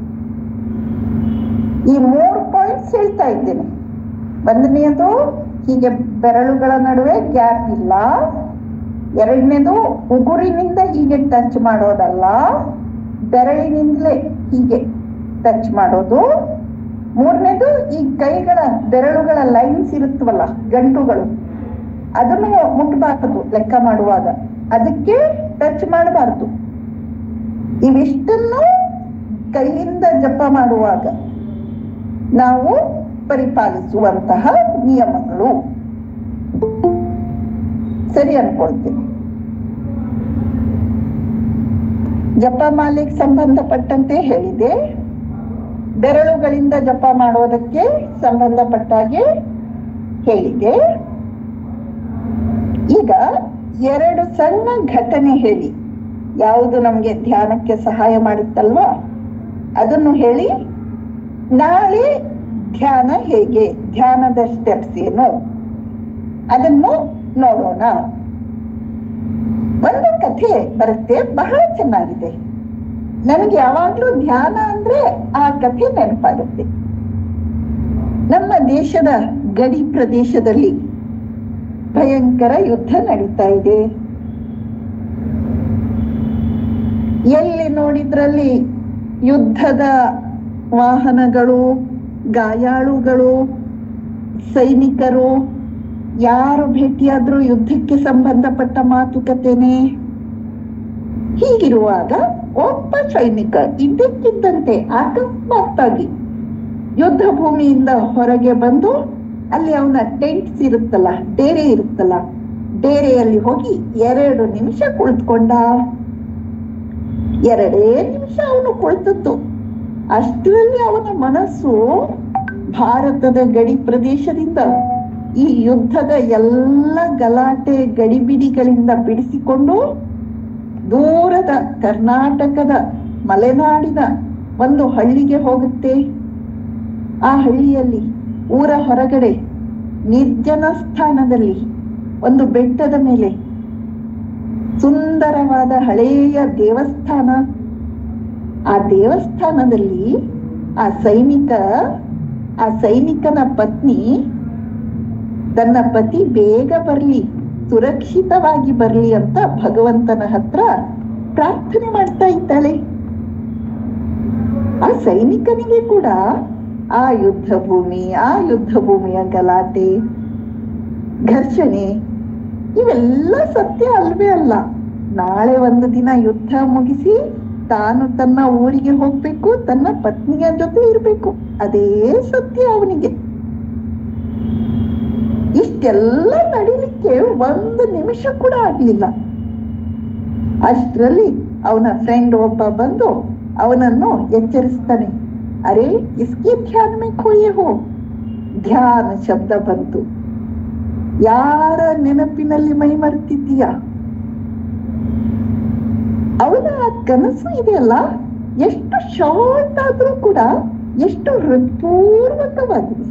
ಈ ಮೂರು ಪಾಯಿಂಟ್ಸ್ ಹೇಳ್ತಾ ಇದ್ದೇನೆ ಒಂದನೆಯದು ಹೀಗೆ ಬೆರಳುಗಳ ನಡುವೆ ಗ್ಯಾಪ್ ಇಲ್ಲ ಎರಡನೇದು ಉಗುರಿನಿಂದ ಹೀಗೆ ಟಚ್ ಮಾಡೋದಲ್ಲ ಬೆರಳಿನಿಂದಲೇ ಹೀಗೆ ಟಚ್ ಮಾಡೋದು ಮೂರನೇದು ಈ ಕೈಗಳ ಬೆರಳುಗಳ ಲೈನ್ಸ್ ಇರುತ್ತವಲ್ಲ ಗಂಟುಗಳು ಅದನ್ನು ಮುಟ್ಟಬಾರದು ಲೆಕ್ಕ ಮಾಡುವಾಗ ಅದಕ್ಕೆ ಟಚ್ ಮಾಡಬಾರದು ಇವಿಷ್ಟನ್ನು ಕೈಯಿಂದ ಜಪ ಮಾಡುವಾಗ ನಾವು ಪರಿಪಾಲಿಸುವಂತಹ ನಿಯಮಗಳು ಸರಿ ಅನ್ಕೊಳ್ತೀನಿ ಜಪಮಾಲೆಗೆ ಸಂಬಂಧಪಟ್ಟಂತೆ ಹೇಳಿದೆ ಬೆರಳುಗಳಿಂದ ಜಪ ಮಾಡೋದಕ್ಕೆ ಸಂಬಂಧಪಟ್ಟಾಗೆ ಹೇಳಿದೆ ಈಗ ಎರಡು ಸಣ್ಣ ಘಟನೆ ಹೇಳಿ ಯಾವುದು ನಮ್ಗೆ ಧ್ಯಾನಕ್ಕೆ ಸಹಾಯ ಮಾಡುತ್ತಲ್ವಾ ಅದನ್ನು ಹೇಳಿ ನಾಳೆ ಧ್ಯಾನ ಹೇಗೆ ಧ್ಯಾನದ ಸ್ಟೆಪ್ಸ್ ಏನು ಅದನ್ನು ನೋಡೋಣ ಒಂದು ಕಥೆ ಬರುತ್ತೆ ಬಹಳ ಚೆನ್ನಾಗಿದೆ ನನಗೆ ಯಾವಾಗ್ಲೂ ಧ್ಯಾನ ಅಂದ್ರೆ ಆ ಕಥೆ ನೆನಪಾಗುತ್ತೆ ನಮ್ಮ ದೇಶದ ಗಡಿ ಪ್ರದೇಶದಲ್ಲಿ ಭಯಂಕರ ಯುದ್ಧ ನಡೀತಾ ಇದೆ ಎಲ್ಲಿ ನೋಡಿದ್ರಲ್ಲಿ ಯುದ್ಧದ ವಾಹನಗಳು ಗಾಯಾಳುಗಳು ಸೈನಿಕರು ಯಾರು ಭೇಟಿಯಾದ್ರೂ ಯುದ್ಧಕ್ಕೆ ಸಂಬಂಧಪಟ್ಟ ಮಾತುಕತೆನೆ ಹೀಗಿರುವಾಗ ಒಬ್ಬ ಸೈನಿಕ ಇದ್ದಕ್ಕಿದ್ದಂತೆ ಅಕಸ್ಮಾತ್ತಾಗಿ ಯುದ್ಧ ಭೂಮಿಯಿಂದ ಹೊರಗೆ ಬಂದು ಅಲ್ಲಿ ಅವನ ಟೆಂಟ್ಸ್ ಇರುತ್ತಲ್ಲ ಡೇರೆ ಇರುತ್ತಲ್ಲ ಡೇರೆಯಲ್ಲಿ ಹೋಗಿ ಎರಡು ನಿಮಿಷ ಕುಳಿತುಕೊಂಡ ಎರಡೇ ನಿಮಿಷ ಅವನು ಕುಳಿತದ್ದು ಅಷ್ಟರಲ್ಲಿ ಅವನ ಮನಸ್ಸು ಭಾರತದ ಗಡಿ ಪ್ರದೇಶದಿಂದ ಈ ಯುದ್ಧದ ಎಲ್ಲ ಗಲಾಟೆ ಗಡಿಬಿಡಿಗಳಿಂದ ಬಿಡಿಸಿಕೊಂಡು ದೂರದ ಕರ್ನಾಟಕದ ಮಲೆನಾಡಿನ ಒಂದು ಹಳ್ಳಿಗೆ ಹೋಗುತ್ತೆ ಆ ಹಳ್ಳಿಯಲ್ಲಿ ಊರ ಹೊರಗಡೆ ನಿರ್ಜನ ಸ್ಥಾನದಲ್ಲಿ ಒಂದು ಬೆಟ್ಟದ ಮೇಲೆ ಸುಂದರವಾದ ಹಳೆಯ ದೇವಸ್ಥಾನ ಆ ದೇವಸ್ಥಾನದಲ್ಲಿ ಆ ಸೈನಿಕ ಆ ಸೈನಿಕನ ಪತ್ನಿ ತನ್ನ ಪತಿ ಬೇಗ ಬರ್ಲಿ ಸುರಕ್ಷಿತವಾಗಿ ಬರ್ಲಿ ಅಂತ ಭಗವಂತನ ಹತ್ರ ಪ್ರಾರ್ಥನೆ ಮಾಡ್ತಾ ಇದ್ದಾಳೆ ಆ ಸೈನಿಕನಿಗೆ ಕೂಡ ಆ ಯುದ್ಧ ಭೂಮಿ ಆ ಯುದ್ಧ ಭೂಮಿಯ ಗಲಾಟೆ ಘರ್ಷಣೆ ಇವೆಲ್ಲ ಸತ್ಯ ಅಲ್ವೇ ಅಲ್ಲ ನಾಳೆ ಒಂದು ದಿನ ಯುದ್ಧ ಮುಗಿಸಿ ತಾನು ತನ್ನ ಊರಿಗೆ ಹೋಗ್ಬೇಕು ತನ್ನ ಪತ್ನಿಯ ಜೊತೆ ಇರ್ಬೇಕು ಅದೇ ಸತ್ಯ ಅವನಿಗೆ ಇಷ್ಟೆಲ್ಲ ನಡಿಲಿಕ್ಕೆ ಒಂದು ನಿಮಿಷ ಕೂಡ ಆಗ್ಲಿಲ್ಲ ಅಷ್ಟರಲ್ಲಿ ಅವನ ಫ್ರೆಂಡ್ ಒಬ್ಬ ಬಂದು ಅವನನ್ನು ಎಚ್ಚರಿಸ್ತಾನೆ ಅರೆ ಇಸ್ಕೆ ಧ್ಯಾನ ಮೇ ಖೋಯೆ ಹೋ ಧ್ಯಾನ ಶಬ್ದ ಬಂತು ಯಾರ ನೆನಪಿನಲ್ಲಿ ಮೈ ಮರ್ತಿದ್ದೀಯ ಅವನ ಆ ಕನಸು ಇದೆಯಲ್ಲ ಎಷ್ಟು ಶಾರ್ಟ್ ಆದ್ರೂ ಕೂಡ ಎಷ್ಟು ಹೃತ್ಪೂರ್ವಕವಾಗಿದೆ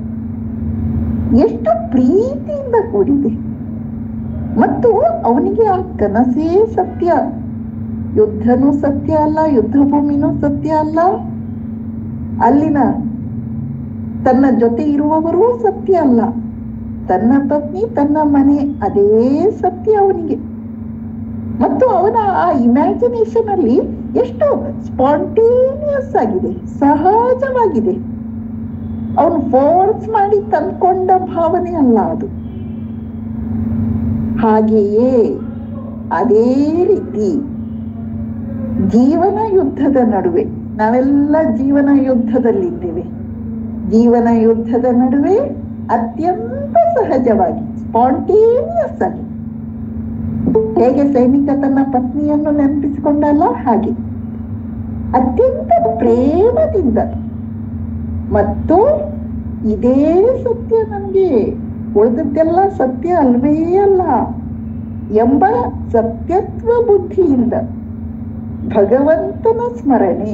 ಎಷ್ಟು ಪ್ರೀತಿಯಿಂದ ಕೂಡಿದೆ ಮತ್ತು ಅವನಿಗೆ ಆ ಕನಸೇ ಸತ್ಯ ಯುದ್ಧನೂ ಸತ್ಯ ಅಲ್ಲ ಯುದ್ಧ ಭೂಮಿನೂ ಸತ್ಯ ಅಲ್ಲ ಅಲ್ಲಿನ ತನ್ನ ಜೊತೆ ಇರುವವರೂ ಸತ್ಯ ಅಲ್ಲ ತನ್ನ ಪತ್ನಿ ತನ್ನ ಮನೆ ಅದೇ ಸತ್ಯ ಅವನಿಗೆ ಮತ್ತು ಅವನ ಆ ಇಮ್ಯಾಜಿನೇಷನ್ ಅಲ್ಲಿ ಎಷ್ಟು ಸ್ಪಾಂಟೇನಿಯಸ್ ಆಗಿದೆ ಸಹಜವಾಗಿದೆ ಅವನು ಫೋರ್ಸ್ ಮಾಡಿ ತಂದ್ಕೊಂಡ ಭಾವನೆ ಅಲ್ಲ ಅದು ಹಾಗೆಯೇ ಅದೇ ರೀತಿ ಜೀವನ ಯುದ್ಧದ ನಡುವೆ ನಾವೆಲ್ಲ ಜೀವನ ಯುದ್ಧದಲ್ಲಿದ್ದೇವೆ ಜೀವನ ಯುದ್ಧದ ನಡುವೆ ಅತ್ಯಂತ ಸಹಜವಾಗಿ ಸ್ಪಾಂಟೇನಿಯಸ್ ಆಗಿ ಹೇಗೆ ಸೈನಿಕ ತನ್ನ ಪತ್ನಿಯನ್ನು ನೆನಪಿಸಿಕೊಂಡಲ್ಲ ಹಾಗೆ ಅತ್ಯಂತ ಪ್ರೇಮದಿಂದ ಮತ್ತು ಇದೇ ಸತ್ಯ ನಮ್ಗೆ ಉಳಿದದ್ದೆಲ್ಲ ಸತ್ಯ ಅಲ್ವೇ ಅಲ್ಲ ಎಂಬ ಸತ್ಯತ್ವ ಬುದ್ಧಿಯಿಂದ ಭಗವಂತನ ಸ್ಮರಣೆ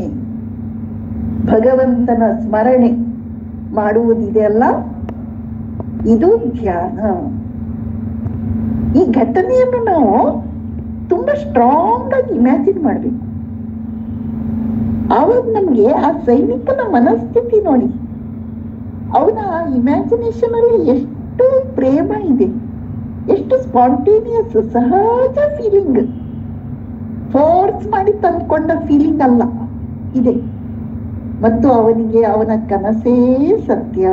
ಭಗವಂತನ ಸ್ಮರಣೆ ಮಾಡುವುದಿದೆಯಲ್ಲ ಇದು ಧ್ಯಾನ ಈ ಘಟನೆಯನ್ನು ನಾವು ತುಂಬಾ ಸ್ಟ್ರಾಂಗ್ ಆಗಿ ಇಮ್ಯಾಜಿನ್ ಮಾಡ್ಬೇಕು ಆವಾಗ ನಮ್ಗೆ ಆ ಸೈನಿಕನ ಮನಸ್ಥಿತಿ ನೋಡಿ ಅವನ ಇಮ್ಯಾಜಿನೇಷನ್ ಅಲ್ಲಿ ಎಷ್ಟು ಪ್ರೇಮ ಇದೆ ಎಷ್ಟು ಸ್ಪಾಂಟೇನಿಯಸ್ ಸಹಜ ಫೀಲಿಂಗ್ ಫೋರ್ಸ್ ಮಾಡಿ ತಂದ್ಕೊಂಡ ಫೀಲಿಂಗ್ ಅಲ್ಲ ಇದೆ ಮತ್ತು ಅವನಿಗೆ ಅವನ ಕನಸೇ ಸತ್ಯ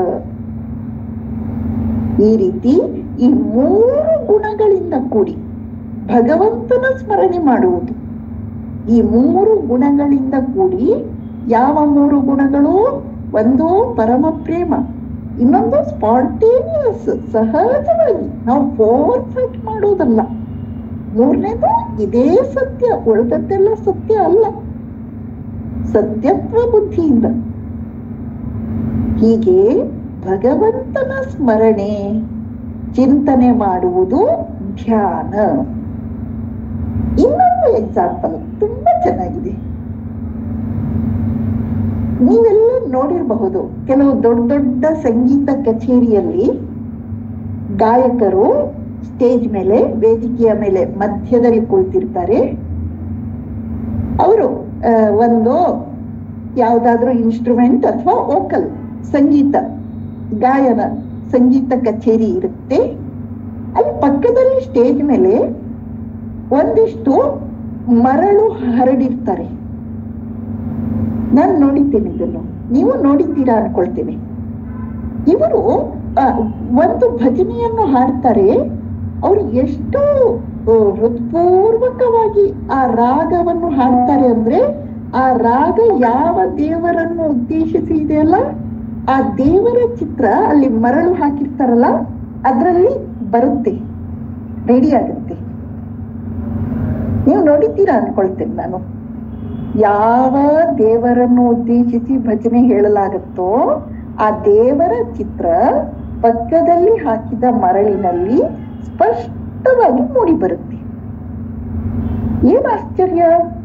ಈ ರೀತಿ ಈ ಮೂರು ಗುಣಗಳಿಂದ ಕೂಡಿ ಭಗವಂತನ ಸ್ಮರಣೆ ಮಾಡುವುದು ಈ ಮೂರು ಗುಣಗಳಿಂದ ಕೂಡಿ ಯಾವ ಮೂರು ಗುಣಗಳು ಒಂದು ಪರಮ ಪ್ರೇಮ ಇನ್ನೊಂದು ಸ್ಪಾಂಟೇನಿಯಸ್ ಸಹಜವಾಗಿ ನಾವು ಫೋರ್ಸ್ ಆಗಿ ಮಾಡೋದಲ್ಲ ಮೂರನೇದು ಇದೇ ಸತ್ಯ ಉಳಿದದ್ದೆಲ್ಲ ಸತ್ಯ ಅಲ್ಲ ಸತ್ಯತ್ವ ಬುದ್ಧಿಯಿಂದ ಹೀಗೆ ಭಗವಂತನ ಸ್ಮರಣೆ ಚಿಂತನೆ ಮಾಡುವುದು ಧ್ಯಾನ ಇನ್ನೊಂದು ಎಕ್ಸಾಂಪಲ್ ತುಂಬಾ ಚೆನ್ನಾಗಿದೆ ನೀವೆಲ್ಲ ನೋಡಿರಬಹುದು ಕೆಲವು ದೊಡ್ಡ ದೊಡ್ಡ ಸಂಗೀತ ಕಚೇರಿಯಲ್ಲಿ ಗಾಯಕರು ಸ್ಟೇಜ್ ಮೇಲೆ ವೇದಿಕೆಯ ಮೇಲೆ ಮಧ್ಯದಲ್ಲಿ ಕುಳಿತಿರ್ತಾರೆ ಅವರು ಒಂದು ಯಾವುದಾದ್ರೂ ಇನ್ಸ್ಟ್ರೂಮೆಂಟ್ ಅಥವಾ ವೋಕಲ್ ಸಂಗೀತ ಗಾಯನ ಸಂಗೀತ ಕಚೇರಿ ಇರುತ್ತೆ ಅಲ್ಲಿ ಪಕ್ಕದಲ್ಲಿ ಸ್ಟೇಜ್ ಮೇಲೆ ಒಂದಿಷ್ಟು ಮರಳು ಹರಡಿರ್ತಾರೆ ನಾನು ನೋಡಿದ್ದೇನೆ ಇದನ್ನು ನೀವು ನೋಡಿದ್ದೀರಾ ಅನ್ಕೊಳ್ತೀನಿ ಇವರು ಆ, ಒಂದು ಭಜನೆಯನ್ನು ಹಾಡ್ತಾರೆ ಅವ್ರು ಎಷ್ಟು ಆ, ಹೃತ್ಪೂರ್ವಕವಾಗಿ ಆ ರಾಗವನ್ನು ಹಾಡ್ತಾರೆ ಅಂದ್ರೆ ಆ ರಾಗ ಯಾವ ದೇವರನ್ನು ಉದ್ದೇಶಿಸಿ ಇದೆಯಲ್ಲ ಆ ದೇವರ ಚಿತ್ರ ಅಲ್ಲಿ ಮರಳು ಹಾಕಿರ್ತಾರಲ್ಲ ಅದರಲ್ಲಿ ಬರುತ್ತೆ ರೆಡಿ ಆಗುತ್ತೆ ನೀವು ನೋಡಿದ್ದೀರಾ ಅನ್ಕೊಳ್ತೇನೆ ನಾನು ಯಾವ ದೇವರನ್ನು ಉದ್ದೇಶಿಸಿ ಭಜನೆ ಹೇಳಲಾಗುತ್ತೋ ಆ ದೇವರ ಚಿತ್ರ ಪಕ್ಕದಲ್ಲಿ ಹಾಕಿದ ಮರಳಿನಲ್ಲಿ ಸ್ಪಷ್ಟವಾಗಿ ಮೂಡಿ ಬರುತ್ತೆ ಏನ್ ಆಶ್ಚರ್ಯ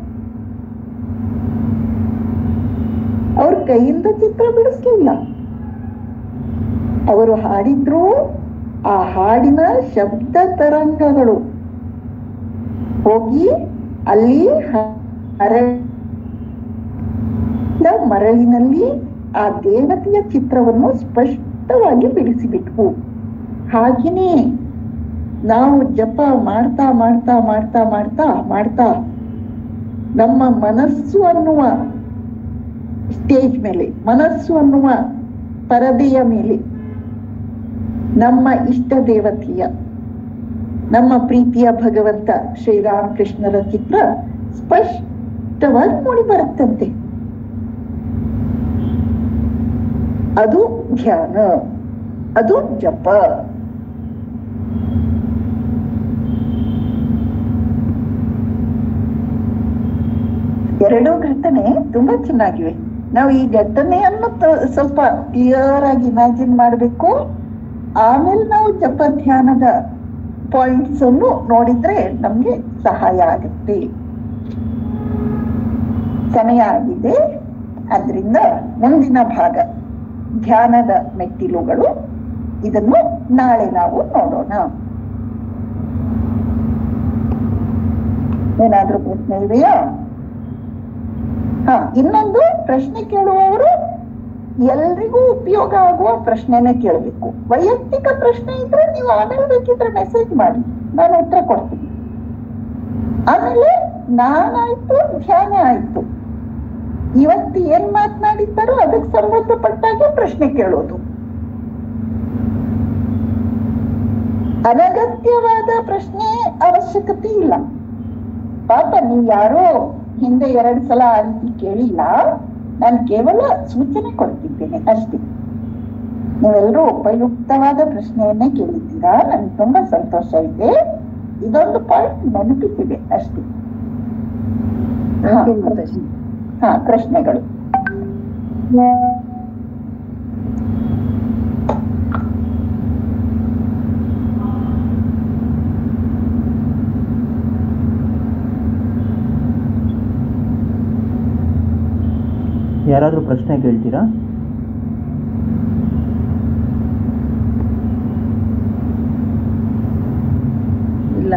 ಅವ್ರ ಕೈಯಿಂದ ಚಿತ್ರ ಬಿಡಿಸ್ಲಿಲ್ಲ ಅವರು ಹಾಡಿದ್ರು ಆ ಹಾಡಿನ ಶಬ್ದ ತರಂಗಗಳು ಹೋಗಿ ಅಲ್ಲಿ ಹರಳ ಮರಳಿನಲ್ಲಿ ಆ ದೇವತೆಯ ಚಿತ್ರವನ್ನು ಸ್ಪಷ್ಟವಾಗಿ ಬಿಡಿಸಿಬಿಟ್ವು ಹಾಗೆಯೇ ನಾವು ಜಪ ಮಾಡ್ತಾ ಮಾಡ್ತಾ ಮಾಡ್ತಾ ಮಾಡ್ತಾ ಮಾಡ್ತಾ ನಮ್ಮ ಮನಸ್ಸು ಅನ್ನುವ ಸ್ಟೇಜ್ ಮೇಲೆ ಮನಸ್ಸು ಅನ್ನುವ ಪರದೆಯ ಮೇಲೆ ನಮ್ಮ ಇಷ್ಟ ದೇವತೆಯ ನಮ್ಮ ಪ್ರೀತಿಯ ಭಗವಂತ ಶ್ರೀರಾಮಕೃಷ್ಣರ ಚಿತ್ರ ಸ್ಪಷ್ಟವಾಗಿ ಮೂಡಿ ಬರುತ್ತಂತೆ ಅದು ಧ್ಯಾನ ಅದು ಜಪ ಎರಡೂ ಘಟನೆ ತುಂಬಾ ಚೆನ್ನಾಗಿವೆ ನಾವು ಈ ಘಟನೆಯನ್ನು ತ- ಸ್ವಲ್ಪ ಕ್ಲಿಯರ್ ಆಗಿ ಇಮ್ಯಾಜಿನ್ ಮಾಡಬೇಕು ಆಮೇಲೆ ನಾವು ಜಪ ಧ್ಯಾನದ ಪಾಯಿಂಟ್ಸ್ ಅನ್ನು ನೋಡಿದ್ರೆ ನಮ್ಗೆ ಸಹಾಯ ಆಗುತ್ತೆ ಸಮಯ ಆಗಿದೆ ಅದರಿಂದ ಮುಂದಿನ ಭಾಗ ಧ್ಯಾನದ ಮೆಟ್ಟಿಲುಗಳು ಇದನ್ನು ನಾಳೆ ನಾವು ನೋಡೋಣ ಏನಾದ್ರೂ ಪ್ರಶ್ನೆ ಇದೆಯಾ ಹಾ ಇನ್ನೊಂದು ಪ್ರಶ್ನೆ ಕೇಳುವವರು ಎಲ್ರಿಗೂ ಉಪಯೋಗ ಆಗುವ ಪ್ರಶ್ನೆನೇ ಕೇಳಬೇಕು ವೈಯಕ್ತಿಕ ಪ್ರಶ್ನೆ ಇದ್ರೆ ನೀವು ಆಮೇಲೆ ಬೇಕಿದ್ರೆ ಮೆಸೇಜ್ ಮಾಡಿ ನಾನು ಉತ್ತರ ಕೊಡ್ತೀನಿ ಆಮೇಲೆ ನಾನಾಯ್ತು ಧ್ಯಾನ ಆಯ್ತು ಇವತ್ತು ಏನ್ ಮಾತನಾಡಿದ್ದಾರೋ ಅದಕ್ಕೆ ಸಂಬಂಧಪಟ್ಟಾಗೆ ಪ್ರಶ್ನೆ ಕೇಳೋದು ಅನಗತ್ಯವಾದ ಪ್ರಶ್ನೆ ಅವಶ್ಯಕತೆ ಇಲ್ಲ ಪಾಪ ನೀವು ಯಾರೋ ಹಿಂದೆ ಎರಡ್ ಸಲ ಆ ರೀತಿ ಕೇಳಿಲ್ಲ ನಾನು ಕೇವಲ ಸೂಚನೆ ಕೊಡ್ತಿದ್ದೇನೆ ಅಷ್ಟೇ ನೀವೆಲ್ಲರೂ ಉಪಯುಕ್ತವಾದ ಪ್ರಶ್ನೆಯನ್ನೇ ಕೇಳಿದ್ದೀರಾ ನನ್ಗೆ ತುಂಬಾ ಸಂತೋಷ ಇದೆ ಇದೊಂದು ಪಾಯಿಂಟ್ ನೆನಪಿಸಿದೆ ಅಷ್ಟೇ ಹಾ, Okay, ಮಾತಾಜಿ. ಹಾ ಪ್ರಶ್ನೆಗಳು ಯಾರಾದರೂ ಪ್ರಶ್ನೆ ಕೇಳ್ತೀರಾ ಇಲ್ಲ